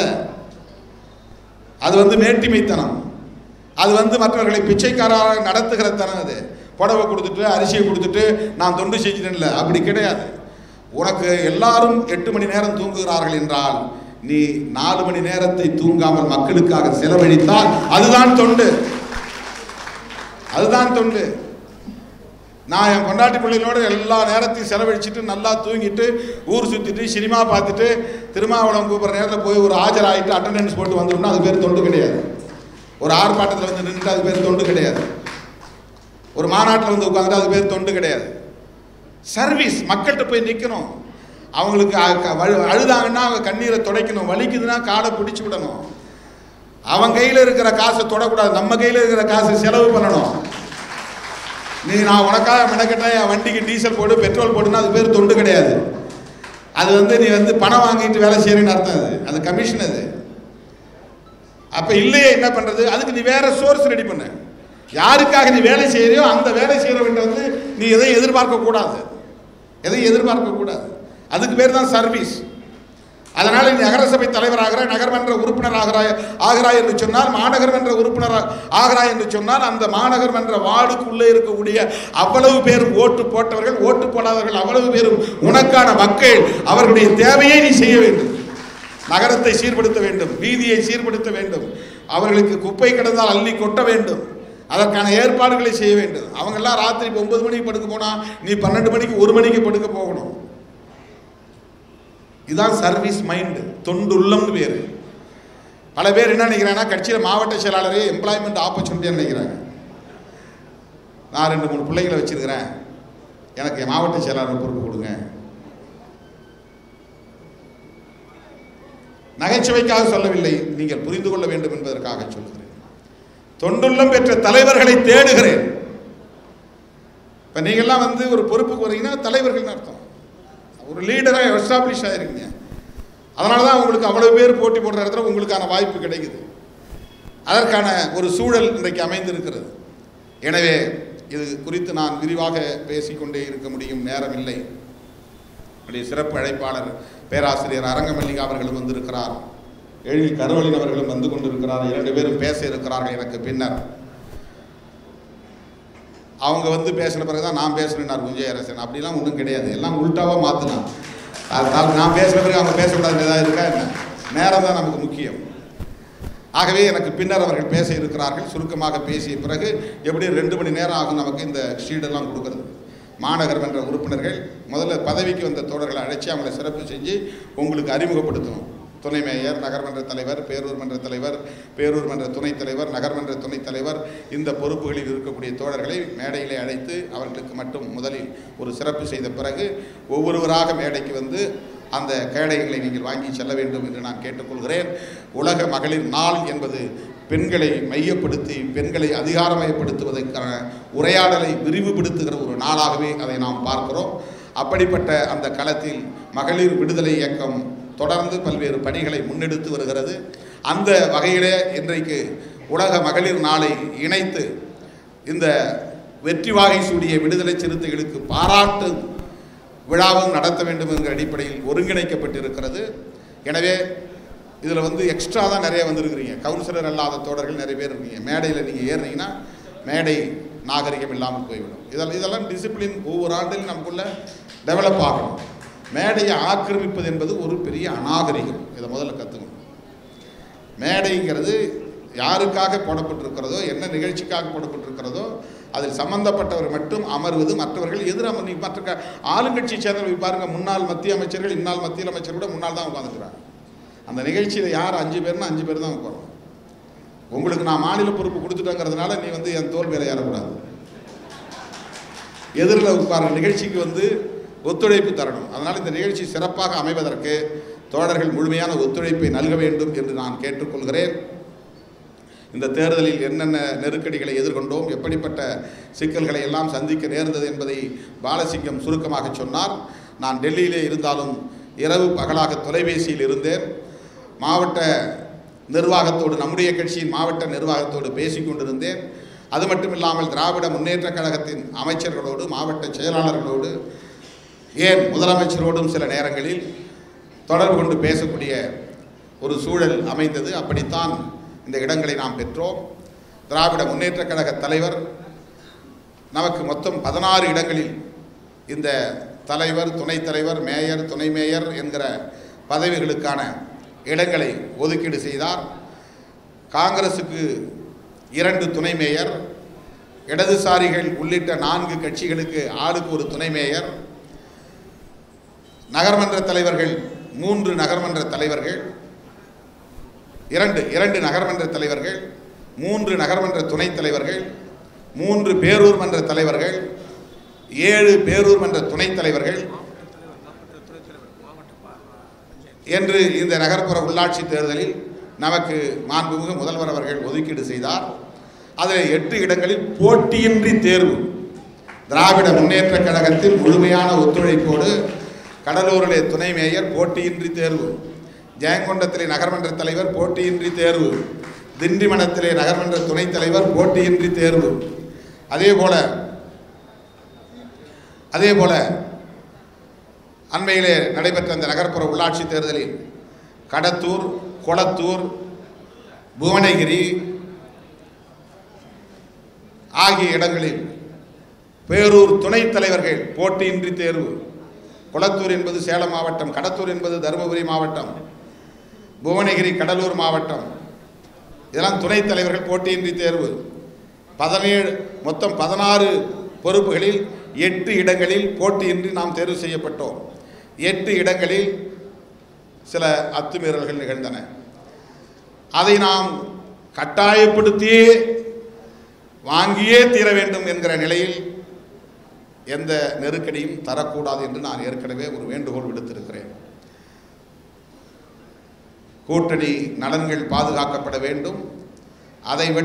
அது வந்து மேட்டிமைத்தனம் அது வந்து மற்றவர்களை பிச்சைக்காரராக நடத்துகிற தனம் அது புடவை கொடுத்துட்டு அரிசியை கொடுத்துட்டு நான் தொண்டு செஞ்சிட்டேன்ல அப்படி கிடையாது உனக்கு எல்லாரும் எட்டு மணி நேரம் தூங்குகிறார்கள் என்றால் நீ நாலு மணி நேரத்தை தூங்காமல் மக்களுக்காக செலவழித்தால் அதுதான் தொண்டு அதுதான் தொண்டு நான் என் பொண்டாட்டி பிள்ளைகளோட எல்லா நேரத்தையும் செலவழிச்சிட்டு நல்லா தூங்கிட்டு ஊர் சுற்றிட்டு சினிமா பார்த்துட்டு திருமாவளம் கூப்பிட்ற நேரத்தில் போய் ஒரு ஆஜராகிட்டு அட்டண்டன்ஸ் போட்டு வந்துட்டோம்னா அது பேர் தொண்டு கிடையாது ஒரு ஆர்ப்பாட்டத்தில் வந்து நின்றுட்டு அது பேர் தொண்டு கிடையாது ஒரு மாநாட்டில் வந்து உட்காந்துட்டு அது பேர் தொண்டு கிடையாது சர்வீஸ் மக்கள்கிட்ட போய் நிற்கணும் அவங்களுக்கு அ- க- வழு- அழுதாங்கன்னா அவங்க கண்ணீரை துடைக்கணும் வலிக்குதுன்னா காலை பிடிச்சி விடணும் அவன் கையில் இருக்கிற காசை தொடக்கூடாது நம்ம கையில் இருக்கிற காசை செலவு பண்ணணும் நீ நான் உனக்காக மெனக்கட்டேன் என் வண்டிக்கு டீசல் போடு பெட்ரோல் போடுன்னா அது பேர் தொண்டு கிடையாது அது வந்து நீ வந்து பணம் வாங்கிட்டு வேலை செய்யறேன்னு அர்த்தம் அது அது கமிஷன் அது அப்ப இல்லையே என்ன பண்றது அதுக்கு நீ வேற சோர்ஸ் ரெடி பண்ணு யாருக்காக நீ வேலை செய்யறியோ அந்த வேலை செய்யறவன்ட்ட வந்து நீ எதையும் எதிர்பார்க்க கூடாது எதையும் எதிர்பார்க்க கூடாது அதுக்கு பேர் தான் சர்வீஸ் அதனால நீ நகரசபை தலைவராகிறாய் நகர்மன்ற உறுப்பினர் ஆகிறாய் ஆகிறாய் என்று சொன்னால் மாநகர்மன்ற உறுப்பினர் ஆகிறாய் என்று சொன்னால் அந்த மாநகர்மன்ற வார்டுக்குள்ளே இருக்கக்கூடிய அவ்வளவு பேரும் ஓட்டு போட்டவர்கள் ஓட்டு போடாதவர்கள் அவ்வளவு பேரும் உனக்கான மக்கள் அவர்களுடைய தேவையை நீ செய்ய வேண்டும் நகரத்தை சீர்படுத்த வேண்டும் வீதியை சீர்படுத்த வேண்டும் அவர்களுக்கு குப்பை கிடந்தால் அள்ளி கொட்ட வேண்டும் அதற்கான ஏற்பாடுகளை செய்ய வேண்டும் அவங்கெல்லாம் ராத்திரி ஒன்பது மணிக்கு படுக்க போனா நீ பன்னெண்டு மணிக்கு ஒரு மணிக்கு படுக்க போகணும் இதுதான் சர்வீஸ் மைண்டு தொண்டுள்ளம்னு பேர் பல பேர் என்ன நினைக்கிறாங்கன்னா கட்சியில் மாவட்ட செயலாளரே எம்ப்ளாய்மெண்ட் ஆப்பர்ச்சுனிட்டியாக நினைக்கிறாங்க நான் ரெண்டு மூணு பிள்ளைங்களை வச்சிருக்கிறேன் எனக்கு மாவட்ட செயலாளர் பொறுப்பு கொடுங்க நகைச்சுவைக்காக சொல்லவில்லை நீங்கள் புரிந்து கொள்ள வேண்டும் என்பதற்காக சொல்கிறேன் தொண்டுள்ளம் பெற்ற தலைவர்களை தேடுகிறேன் இப்போ நீங்கள்லாம் வந்து ஒரு பொறுப்புக்கு வரீங்கன்னா தலைவர்கள்னு அர்த்தம் ஒரு லீடராக எஸ்டாப்ளிஷ் ஆயிருக்கீங்க அதனால தான் உங்களுக்கு அவ்வளவு பேர் போட்டி போடுற இடத்துல உங்களுக்கான வாய்ப்பு கிடைக்குது அதற்கான ஒரு சூழல் இன்றைக்கு அமைந்திருக்கிறது எனவே இது குறித்து நான் விரிவாக பேசிக்கொண்டே இருக்க முடியும் நேரம் இல்லை நம்முடைய சிறப்பு அழைப்பாளர் பேராசிரியர் அரங்கமல்லிகா அவர்களும் வந்திருக்கிறார் எழில் கருவலின் அவர்களும் வந்து கொண்டிருக்கிறார் இரண்டு பேரும் பேச இருக்கிறார்கள் எனக்கு பின்னர் அவங்க வந்து பேசின பிறகு தான் நான் பேசுனேன் குஞ்சய அரசன் அப்படிலாம் ஒன்றும் கிடையாது எல்லாம் உள்டாவாக மாற்றினான் அதனால் நான் பேசின பிறகு அவங்க பேசக்கூடாது ஏதாவது இருக்கா என்ன நேரம் தான் நமக்கு முக்கியம் ஆகவே எனக்கு பின்னர் அவர்கள் பேச இருக்கிறார்கள் சுருக்கமாக பேசிய பிறகு எப்படி ரெண்டு மணி நேரம் ஆகும் நமக்கு இந்த ஷீடெல்லாம் கொடுக்கறது மாநகர் மன்ற உறுப்பினர்கள் முதல்ல பதவிக்கு வந்த தோழர்களை அழைச்சி அவங்களை சிறப்பு செஞ்சு உங்களுக்கு அறிமுகப்படுத்தணும் துணை மேயர் நகர்மன்ற தலைவர் பேரூர் மன்ற தலைவர் பேரூர் மன்ற துணைத் தலைவர் நகர்மன்ற துணைத் தலைவர் இந்த பொறுப்புகளில் இருக்கக்கூடிய தோழர்களை மேடையிலே அழைத்து அவர்களுக்கு மட்டும் முதலில் ஒரு சிறப்பு செய்த பிறகு ஒவ்வொருவராக மேடைக்கு வந்து அந்த கேடயங்களை நீங்கள் வாங்கி செல்ல வேண்டும் என்று நான் கேட்டுக்கொள்கிறேன் உலக மகளிர் நாள் என்பது பெண்களை மையப்படுத்தி பெண்களை அதிகாரமயப்படுத்துவதற்கான உரையாடலை விரிவுபடுத்துகிற ஒரு நாளாகவே அதை நாம் பார்க்கிறோம் அப்படிப்பட்ட அந்த களத்தில் மகளிர் விடுதலை இயக்கம் தொடர்ந்து பல்வேறு பணிகளை முன்னெடுத்து வருகிறது அந்த வகையிலே இன்றைக்கு உலக மகளிர் நாளை இணைத்து இந்த வெற்றி வாகை சூடிய விடுதலை சிறுத்தைகளுக்கு பாராட்டு விழாவும் நடத்த வேண்டும் என்கிற அடிப்படையில் ஒருங்கிணைக்கப்பட்டிருக்கிறது எனவே இதில் வந்து எக்ஸ்ட்ரா தான் நிறைய வந்திருக்கிறீங்க கவுன்சிலர் அல்லாத தோழர்கள் நிறைய பேர் இருக்கீங்க மேடையில் நீங்கள் ஏறுனீங்கன்னா மேடை நாகரிகம் இல்லாமல் போய்விடும் இதெல்லாம் இதெல்லாம் டிசிப்ளின் ஒவ்வொரு ஆண்டிலும் நமக்குள்ள டெவலப் ஆகணும் மேடையை ஆக்கிரமிப்பது என்பது ஒரு பெரிய அநாகரிகம் இதை முதல்ல கற்றுக்கணும் மேடைங்கிறது யாருக்காக போடப்பட்டிருக்கிறதோ என்ன நிகழ்ச்சிக்காக போடப்பட்டிருக்கிறதோ அதில் சம்பந்தப்பட்டவர் மட்டும் அமர்வது மற்றவர்கள் எதிர் அமர் நீ மற்ற க- ஆளுங்கட்சி சேர்ந்தவர்கள் பாருங்க முன்னாள் மத்திய அமைச்சர்கள் இந்நாள் மத்திய அமைச்சர் கூட முன்னால் தான் உட்காந்துக்கிறாங்க அந்த நிகழ்ச்சியில் யார் அஞ்சு பேர்னா அஞ்சு பேர் தான் உட்காரும் உங்களுக்கு நான் மாநில பொறுப்பு கொடுத்துட்டேங்கிறதுனால நீ வந்து என் தோல் மேலே ஏறக்கூடாது எதிரில் உட்கார நிகழ்ச்சிக்கு வந்து ஒத்துழைப்பு தரணும் அதனால் இந்த நிகழ்ச்சி சிறப்பாக அமைவதற்கு தோழர்கள் முழுமையான ஒத்துழைப்பை நல்க வேண்டும் என்று நான் கேட்டுக்கொள்கிறேன் இந்த தேர்தலில் என்னென்ன நெருக்கடிகளை எதிர்கொண்டோம் எப்படிப்பட்ட சிக்கல்களை எல்லாம் சந்திக்க நேர்ந்தது என்பதை பாலசிங்கம் சுருக்கமாக சொன்னார் நான் டெல்லியிலே இருந்தாலும் இரவு பகலாக தொலைபேசியில் இருந்தேன் மாவட்ட நிர்வாகத்தோடு நம்முடைய கட்சியின் மாவட்ட நிர்வாகத்தோடு பேசிக் கொண்டிருந்தேன் அது மட்டும் இல்லாமல் திராவிட முன்னேற்றக் கழகத்தின் அமைச்சர்களோடு மாவட்ட செயலாளர்களோடு ஏன் முதலமைச்சரோடும் சில நேரங்களில் தொடர்பு கொண்டு பேசக்கூடிய ஒரு சூழல் அமைந்தது அப்படித்தான் இந்த இடங்களை நாம் பெற்றோம் திராவிட முன்னேற்றக் கழக தலைவர் நமக்கு மொத்தம் பதினாறு இடங்களில் இந்த தலைவர் துணைத் தலைவர் மேயர் துணை மேயர் என்கிற பதவிகளுக்கான இடங்களை ஒதுக்கீடு செய்தார் காங்கிரசுக்கு இரண்டு துணை மேயர் இடதுசாரிகள் உள்ளிட்ட நான்கு கட்சிகளுக்கு ஆளுக்கு ஒரு துணை மேயர் நகர்மன்ற தலைவர்கள் மூன்று நகர்மன்ற தலைவர்கள் இரண்டு இரண்டு நகர்மன்ற தலைவர்கள் மூன்று நகர்மன்ற துணைத் தலைவர்கள் மூன்று பேரூர் மன்ற தலைவர்கள் ஏழு பேரூர் மன்ற துணைத் தலைவர்கள் என்று இந்த நகர்ப்புற உள்ளாட்சி தேர்தலில் நமக்கு மாண்புமிகு முதல்வர் அவர்கள் ஒதுக்கீடு செய்தார் அதில் எட்டு இடங்களில் போட்டியின்றி தேர்வு திராவிட முன்னேற்ற கழகத்தில் முழுமையான ஒத்துழைப்போடு கடலூரிலே துணை மேயர் போட்டியின்றி தேர்வு ஜெயங்கொண்டத்திலே நகர்மன்ற தலைவர் போட்டியின்றி தேர்வு திண்டிவனத்திலே நகர்மன்ற துணைத் தலைவர் போட்டியின்றி தேர்வு அதே போல அதே போல அண்மையிலே நடைபெற்ற அந்த நகர்ப்புற உள்ளாட்சி தேர்தலில் கடத்தூர் கொளத்தூர் புவனகிரி ஆகிய இடங்களில் பேரூர் துணைத் தலைவர்கள் போட்டியின்றி தேர்வு குளத்தூர் என்பது சேலம் மாவட்டம் கடத்தூர் என்பது தருமபுரி மாவட்டம் புவனகிரி கடலூர் மாவட்டம் இதெல்லாம் துணைத் தலைவர்கள் போட்டியின்றி தேர்வு பதினேழு மொத்தம் பதினாறு பொறுப்புகளில் எட்டு இடங்களில் போட்டியின்றி நாம் தேர்வு செய்யப்பட்டோம் எட்டு இடங்களில் சில அத்துமீறல்கள் நிகழ்ந்தன அதை நாம் கட்டாயப்படுத்தியே வாங்கியே தீர வேண்டும் என்கிற நிலையில் எந்த நெருக்கடியும் தரக்கூடாது என்று நான் ஏற்கனவே ஒரு வேண்டுகோள் விடுத்திருக்கிறேன் கூட்டணி நலன்கள் பாதுகாக்கப்பட வேண்டும் அதைவிட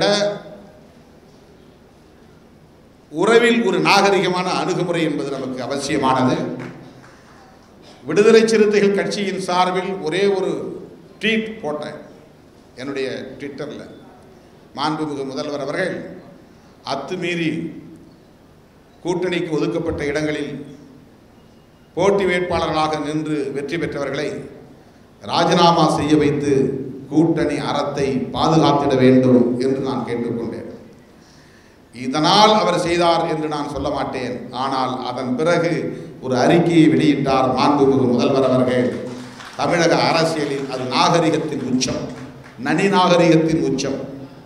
உறவில் ஒரு நாகரிகமான அணுகுமுறை என்பது நமக்கு அவசியமானது விடுதலை சிறுத்தைகள் கட்சியின் சார்பில் ஒரே ஒரு ட்வீட் போட்டேன் என்னுடைய ட்விட்டரில் மாண்புமிகு முதல்வர் அவர்கள் அத்துமீறி கூட்டணிக்கு ஒதுக்கப்பட்ட இடங்களில் போட்டி வேட்பாளர்களாக நின்று வெற்றி பெற்றவர்களை ராஜினாமா செய்ய வைத்து கூட்டணி அறத்தை பாதுகாத்திட வேண்டும் என்று நான் கேட்டுக்கொண்டேன் இதனால் அவர் செய்தார் என்று நான் சொல்ல மாட்டேன் ஆனால் அதன் பிறகு ஒரு அறிக்கையை வெளியிட்டார் மாண்புமிகு முதல்வர் அவர்கள் தமிழக அரசியலில் அது நாகரிகத்தின் உச்சம் நனி நாகரிகத்தின் உச்சம்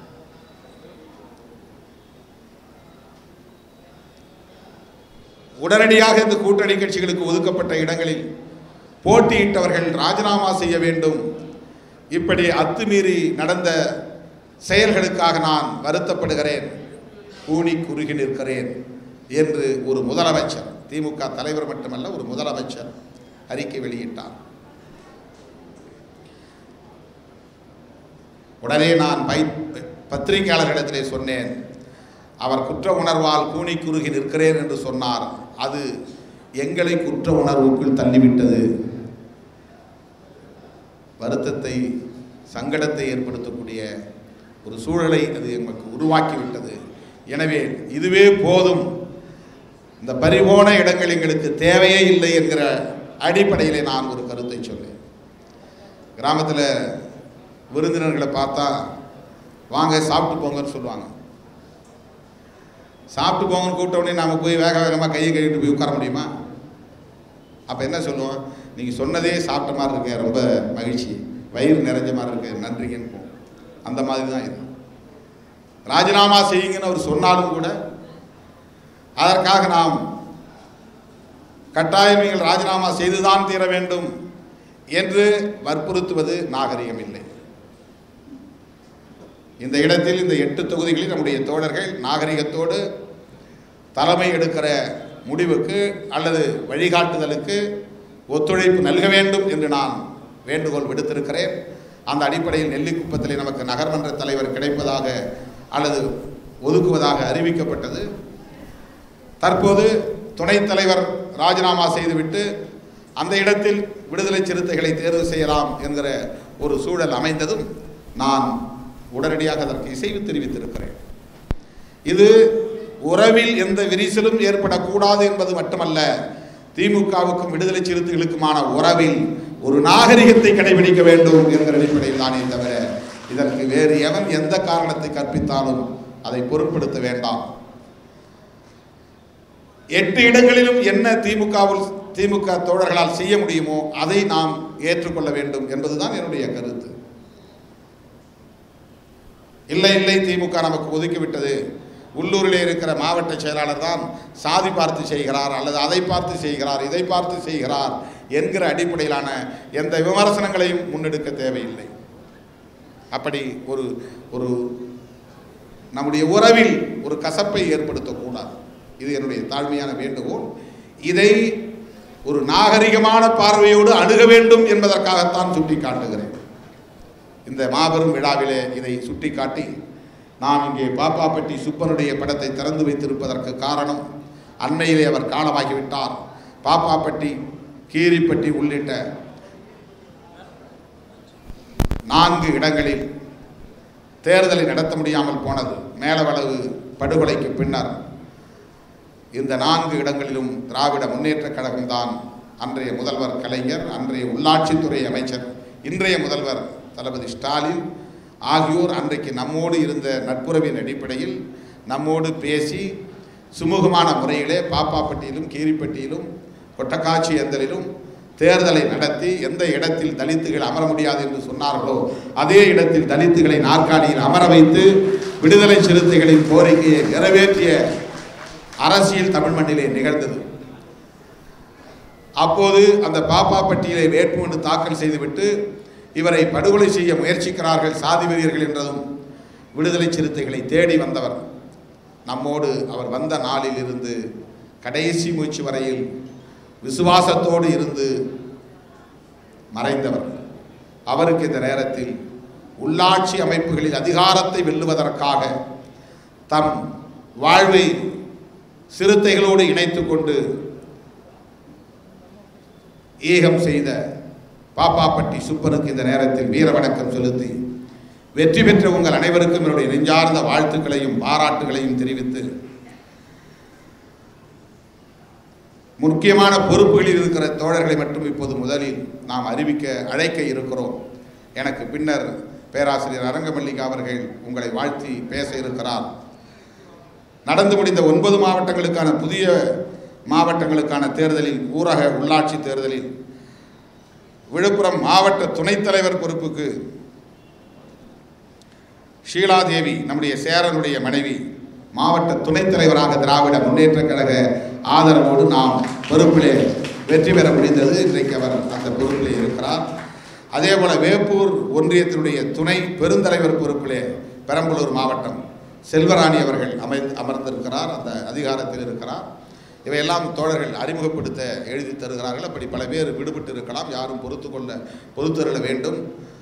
உடனடியாக இந்த கூட்டணி கட்சிகளுக்கு ஒதுக்கப்பட்ட இடங்களில் போட்டியிட்டவர்கள் ராஜினாமா செய்ய வேண்டும் இப்படி அத்துமீறி நடந்த செயல்களுக்காக நான் வருத்தப்படுகிறேன் கூனி குறுகி நிற்கிறேன் என்று ஒரு முதலமைச்சர் திமுக தலைவர் மட்டுமல்ல ஒரு முதலமைச்சர் அறிக்கை வெளியிட்டார் உடனே நான் பை பத்திரிகையாளர்களிடத்திலே சொன்னேன் அவர் குற்ற உணர்வால் கூனி குறுகி நிற்கிறேன் என்று சொன்னார் அது எங்களை குற்ற உணர்வுக்குள் தள்ளிவிட்டது வருத்தத்தை சங்கடத்தை ஏற்படுத்தக்கூடிய ஒரு சூழலை அது எமக்கு உருவாக்கிவிட்டது எனவே இதுவே போதும் இந்த பறிபோன இடங்கள் எங்களுக்கு தேவையே இல்லை என்கிற அடிப்படையிலே நான் ஒரு கருத்தை சொன்னேன் கிராமத்தில் விருந்தினர்களை பார்த்தா வாங்க சாப்பிட்டு போங்கன்னு சொல்லுவாங்க சாப்பிட்டு போங்கன்னு கூப்பிட்ட உடனே நாம் போய் வேக வேகமாக கையை கழுவிட்டு போய் உட்கார முடியுமா அப்போ என்ன சொல்லுவோம் நீங்கள் சொன்னதே சாப்பிட்ட மாதிரி இருக்கு ரொம்ப மகிழ்ச்சி வயிறு நிறைஞ்ச மாதிரி இருக்கு நன்றிங்கன்னு போவோம் அந்த மாதிரி தான் இது ராஜினாமா செய்யுங்கன்னு அவர் சொன்னாலும் கூட அதற்காக நாம் கட்டாயம் நீங்கள் ராஜினாமா செய்துதான் தீர வேண்டும் என்று வற்புறுத்துவது நாகரிகம் இல்லை இந்த இடத்தில் இந்த எட்டு தொகுதிகளில் நம்முடைய தோழர்கள் நாகரிகத்தோடு தலைமை எடுக்கிற முடிவுக்கு அல்லது வழிகாட்டுதலுக்கு ஒத்துழைப்பு நல்க வேண்டும் என்று நான் வேண்டுகோள் விடுத்திருக்கிறேன் அந்த அடிப்படையில் நெல்லிக்குப்பத்திலே நமக்கு நகர்மன்ற தலைவர் கிடைப்பதாக அல்லது ஒதுக்குவதாக அறிவிக்கப்பட்டது தற்போது துணைத் தலைவர் ராஜினாமா செய்துவிட்டு அந்த இடத்தில் விடுதலை சிறுத்தைகளை தேர்வு செய்யலாம் என்கிற ஒரு சூழல் அமைந்ததும் நான் உடனடியாக அதற்கு இசைவு தெரிவித்திருக்கிறேன் இது உறவில் எந்த விரிசலும் ஏற்படக்கூடாது என்பது மட்டுமல்ல திமுகவுக்கும் விடுதலை சிறுத்தைகளுக்குமான உறவில் ஒரு நாகரிகத்தை கடைபிடிக்க வேண்டும் என்கிற அடிப்படையில் தானே தவிர இதற்கு வேறு எவன் எந்த காரணத்தை கற்பித்தாலும் அதை பொருட்படுத்த வேண்டாம் எட்டு இடங்களிலும் என்ன திமுகவில் திமுக தோழர்களால் செய்ய முடியுமோ அதை நாம் ஏற்றுக்கொள்ள வேண்டும் என்பதுதான் என்னுடைய கருத்து இல்லை இல்லை திமுக நமக்கு ஒதுக்கிவிட்டது உள்ளூரிலே இருக்கிற மாவட்ட செயலாளர் தான் சாதி பார்த்து செய்கிறார் அல்லது அதை பார்த்து செய்கிறார் இதை பார்த்து செய்கிறார் என்கிற அடிப்படையிலான எந்த விமர்சனங்களையும் முன்னெடுக்க தேவையில்லை அப்படி ஒரு ஒரு நம்முடைய உறவில் ஒரு கசப்பை ஏற்படுத்தக்கூடாது இது என்னுடைய தாழ்மையான வேண்டுகோள் இதை ஒரு நாகரிகமான பார்வையோடு அணுக வேண்டும் என்பதற்காகத்தான் சுட்டிக்காட்டுகிறேன் இந்த மாபெரும் விழாவிலே இதை சுட்டிக்காட்டி நாம் இங்கே பாப்பாப்பட்டி சுப்பனுடைய படத்தை திறந்து வைத்திருப்பதற்கு காரணம் அண்மையிலே அவர் காலமாகிவிட்டார் பாப்பாப்பட்டி கீரிப்பட்டி உள்ளிட்ட நான்கு இடங்களில் தேர்தலை நடத்த முடியாமல் போனது மேலவளவு படுகொலைக்கு பின்னர் இந்த நான்கு இடங்களிலும் திராவிட முன்னேற்றக் கழகம்தான் அன்றைய முதல்வர் கலைஞர் அன்றைய உள்ளாட்சித்துறை அமைச்சர் இன்றைய முதல்வர் தளபதி ஸ்டாலின் ஆகியோர் அன்றைக்கு நம்மோடு இருந்த நட்புறவின் அடிப்படையில் நம்மோடு பேசி சுமூகமான முறையிலே பாப்பாப்பட்டியிலும் கீரிப்பட்டியிலும் கொட்டக்காட்சி எந்தலிலும் தேர்தலை நடத்தி எந்த இடத்தில் தலித்துகள் அமர முடியாது என்று சொன்னார்களோ அதே இடத்தில் தலித்துகளை நாற்காலியில் அமர வைத்து விடுதலை சிறுத்தைகளின் கோரிக்கையை நிறைவேற்றிய அரசியல் தமிழ் மண்ணிலே நிகழ்ந்தது அப்போது அந்த பாப்பாப்பட்டியிலே வேட்புமனு தாக்கல் செய்துவிட்டு இவரை படுகொலை செய்ய முயற்சிக்கிறார்கள் சாதி வெறியர்கள் என்றதும் விடுதலை சிறுத்தைகளை தேடி வந்தவர் நம்மோடு அவர் வந்த நாளில் இருந்து கடைசி மூச்சு வரையில் விசுவாசத்தோடு இருந்து மறைந்தவர் அவருக்கு இந்த நேரத்தில் உள்ளாட்சி அமைப்புகளில் அதிகாரத்தை வெல்லுவதற்காக தம் வாழ்வை சிறுத்தைகளோடு இணைத்து கொண்டு ஈகம் செய்த பாப்பாப்பட்டி சுப்பனுக்கு இந்த நேரத்தில் வீர வணக்கம் செலுத்தி வெற்றி பெற்ற உங்கள் அனைவருக்கும் என்னுடைய நெஞ்சார்ந்த வாழ்த்துக்களையும் பாராட்டுகளையும் தெரிவித்து முக்கியமான பொறுப்புகளில் இருக்கிற தோழர்களை மட்டும் இப்போது முதலில் நாம் அறிவிக்க அழைக்க இருக்கிறோம் எனக்கு பின்னர் பேராசிரியர் அரங்கமல்லிகா அவர்கள் உங்களை வாழ்த்தி பேச இருக்கிறார் நடந்து முடிந்த ஒன்பது மாவட்டங்களுக்கான புதிய மாவட்டங்களுக்கான தேர்தலில் ஊரக உள்ளாட்சி தேர்தலில் விழுப்புரம் மாவட்ட துணைத் தலைவர் பொறுப்புக்கு ஷீலாதேவி நம்முடைய சேரனுடைய மனைவி மாவட்ட துணைத் தலைவராக திராவிட முன்னேற்றக் கழக ஆதரவோடு நாம் பொறுப்பிலே வெற்றி பெற முடிந்தது இன்றைக்கு அவர் அந்த பொறுப்பிலே இருக்கிறார் அதே போல வேப்பூர் ஒன்றியத்தினுடைய துணை பெருந்தலைவர் பொறுப்பிலே பெரம்பலூர் மாவட்டம் செல்வராணி அவர்கள் அமை அமர்ந்திருக்கிறார் அந்த அதிகாரத்தில் இருக்கிறார் இவையெல்லாம் தோழர்கள் அறிமுகப்படுத்த எழுதி தருகிறார்கள் அப்படி பல பேர் விடுபட்டு இருக்கலாம் யாரும் பொறுத்து கொள்ள பொறுத்தருள வேண்டும்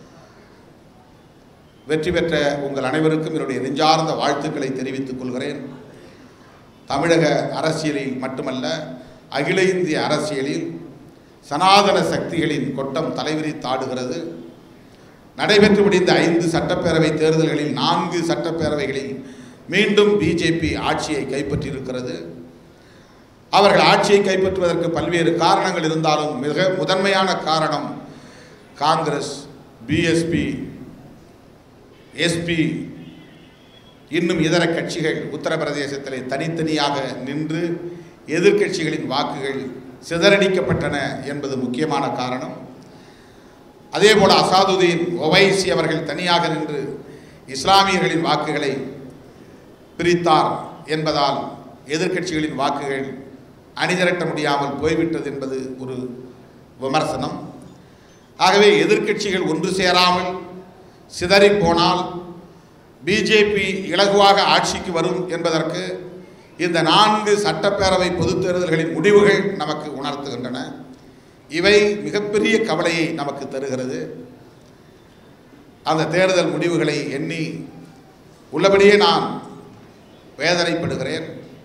வெற்றி பெற்ற உங்கள் அனைவருக்கும் என்னுடைய நெஞ்சார்ந்த வாழ்த்துக்களை தெரிவித்துக் கொள்கிறேன் தமிழக அரசியலில் மட்டுமல்ல அகில இந்திய அரசியலில் சனாதன சக்திகளின் கொட்டம் தலைவிரித்தாடுகிறது நடைபெற்று முடிந்த ஐந்து சட்டப்பேரவை தேர்தல்களில் நான்கு சட்டப்பேரவைகளில் மீண்டும் பிஜேபி ஆட்சியை கைப்பற்றியிருக்கிறது அவர்கள் ஆட்சியை கைப்பற்றுவதற்கு பல்வேறு காரணங்கள் இருந்தாலும் மிக முதன்மையான காரணம் காங்கிரஸ் பிஎஸ்பி எஸ்பி இன்னும் இதர கட்சிகள் உத்தரப்பிரதேசத்திலே தனித்தனியாக நின்று எதிர்க்கட்சிகளின் வாக்குகள் சிதறடிக்கப்பட்டன என்பது முக்கியமான காரணம் அதேபோல அசாதுதீன் ஒவைசி அவர்கள் தனியாக நின்று இஸ்லாமியர்களின் வாக்குகளை பிரித்தார் என்பதால் எதிர்க்கட்சிகளின் வாக்குகள் அணிதிரட்ட முடியாமல் போய்விட்டது என்பது ஒரு விமர்சனம் ஆகவே எதிர்க்கட்சிகள் ஒன்று சேராமல் சிதறிப் போனால் பிஜேபி இலகுவாக ஆட்சிக்கு வரும் என்பதற்கு இந்த நான்கு சட்டப்பேரவை பொதுத் தேர்தல்களின் முடிவுகள் நமக்கு உணர்த்துகின்றன இவை மிகப்பெரிய கவலையை நமக்கு தருகிறது அந்த தேர்தல் முடிவுகளை எண்ணி உள்ளபடியே நான் வேதனைப்படுகிறேன்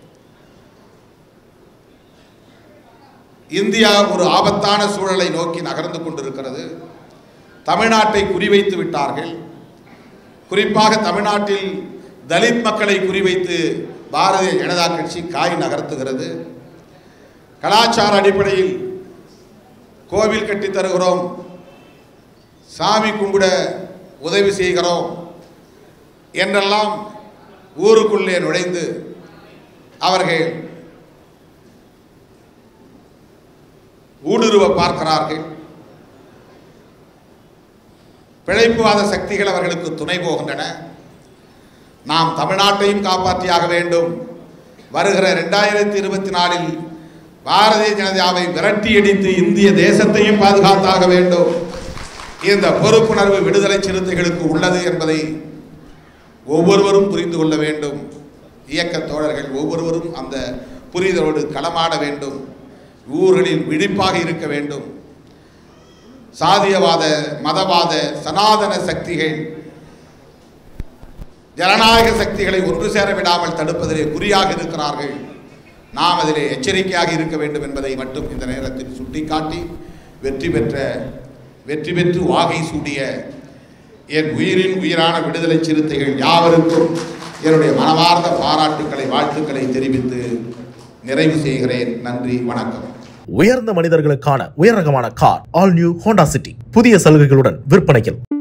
இந்தியா ஒரு ஆபத்தான சூழலை நோக்கி நகர்ந்து கொண்டிருக்கிறது தமிழ்நாட்டை குறிவைத்து விட்டார்கள் குறிப்பாக தமிழ்நாட்டில் தலித் மக்களை குறிவைத்து பாரதிய ஜனதா கட்சி காய் நகர்த்துகிறது கலாச்சார அடிப்படையில் கோவில் கட்டி தருகிறோம் சாமி கும்பிட உதவி செய்கிறோம் என்றெல்லாம் ஊருக்குள்ளே நுழைந்து அவர்கள் ஊடுருவ பார்க்கிறார்கள் பிழைப்புவாத சக்திகள் அவர்களுக்கு துணை போகின்றன நாம் தமிழ்நாட்டையும் காப்பாற்றியாக வேண்டும் வருகிற ரெண்டாயிரத்தி இருபத்தி நாலில் பாரதிய ஜனதாவை விரட்டி அடித்து இந்திய தேசத்தையும் பாதுகாத்தாக வேண்டும் இந்த பொறுப்புணர்வு விடுதலை சிறுத்தைகளுக்கு உள்ளது என்பதை ஒவ்வொருவரும் புரிந்து கொள்ள வேண்டும் இயக்க தோழர்கள் ஒவ்வொருவரும் அந்த புரிதலோடு களமாட வேண்டும் ஊர்களில் விழிப்பாக இருக்க வேண்டும் சாதியவாத மதவாத சனாதன சக்திகள் ஜனநாயக சக்திகளை ஒன்று சேர விடாமல் தடுப்பதிலே குறியாக இருக்கிறார்கள் நாம் அதிலே எச்சரிக்கையாக இருக்க வேண்டும் என்பதை மட்டும் இந்த நேரத்தில் சுட்டிக்காட்டி வெற்றி பெற்ற வெற்றி பெற்று வாகை சூடிய என் உயிரின் உயிரான விடுதலை சிறுத்தைகள் யாவருக்கும் என்னுடைய மனமார்ந்த பாராட்டுக்களை வாழ்த்துக்களை தெரிவித்து நிறைவு செய்கிறேன் நன்றி வணக்கம் உயர்ந்த மனிதர்களுக்கான உயர் ரகமான car all new Honda City புதிய சலுகைகளுடன் விற்பனையில்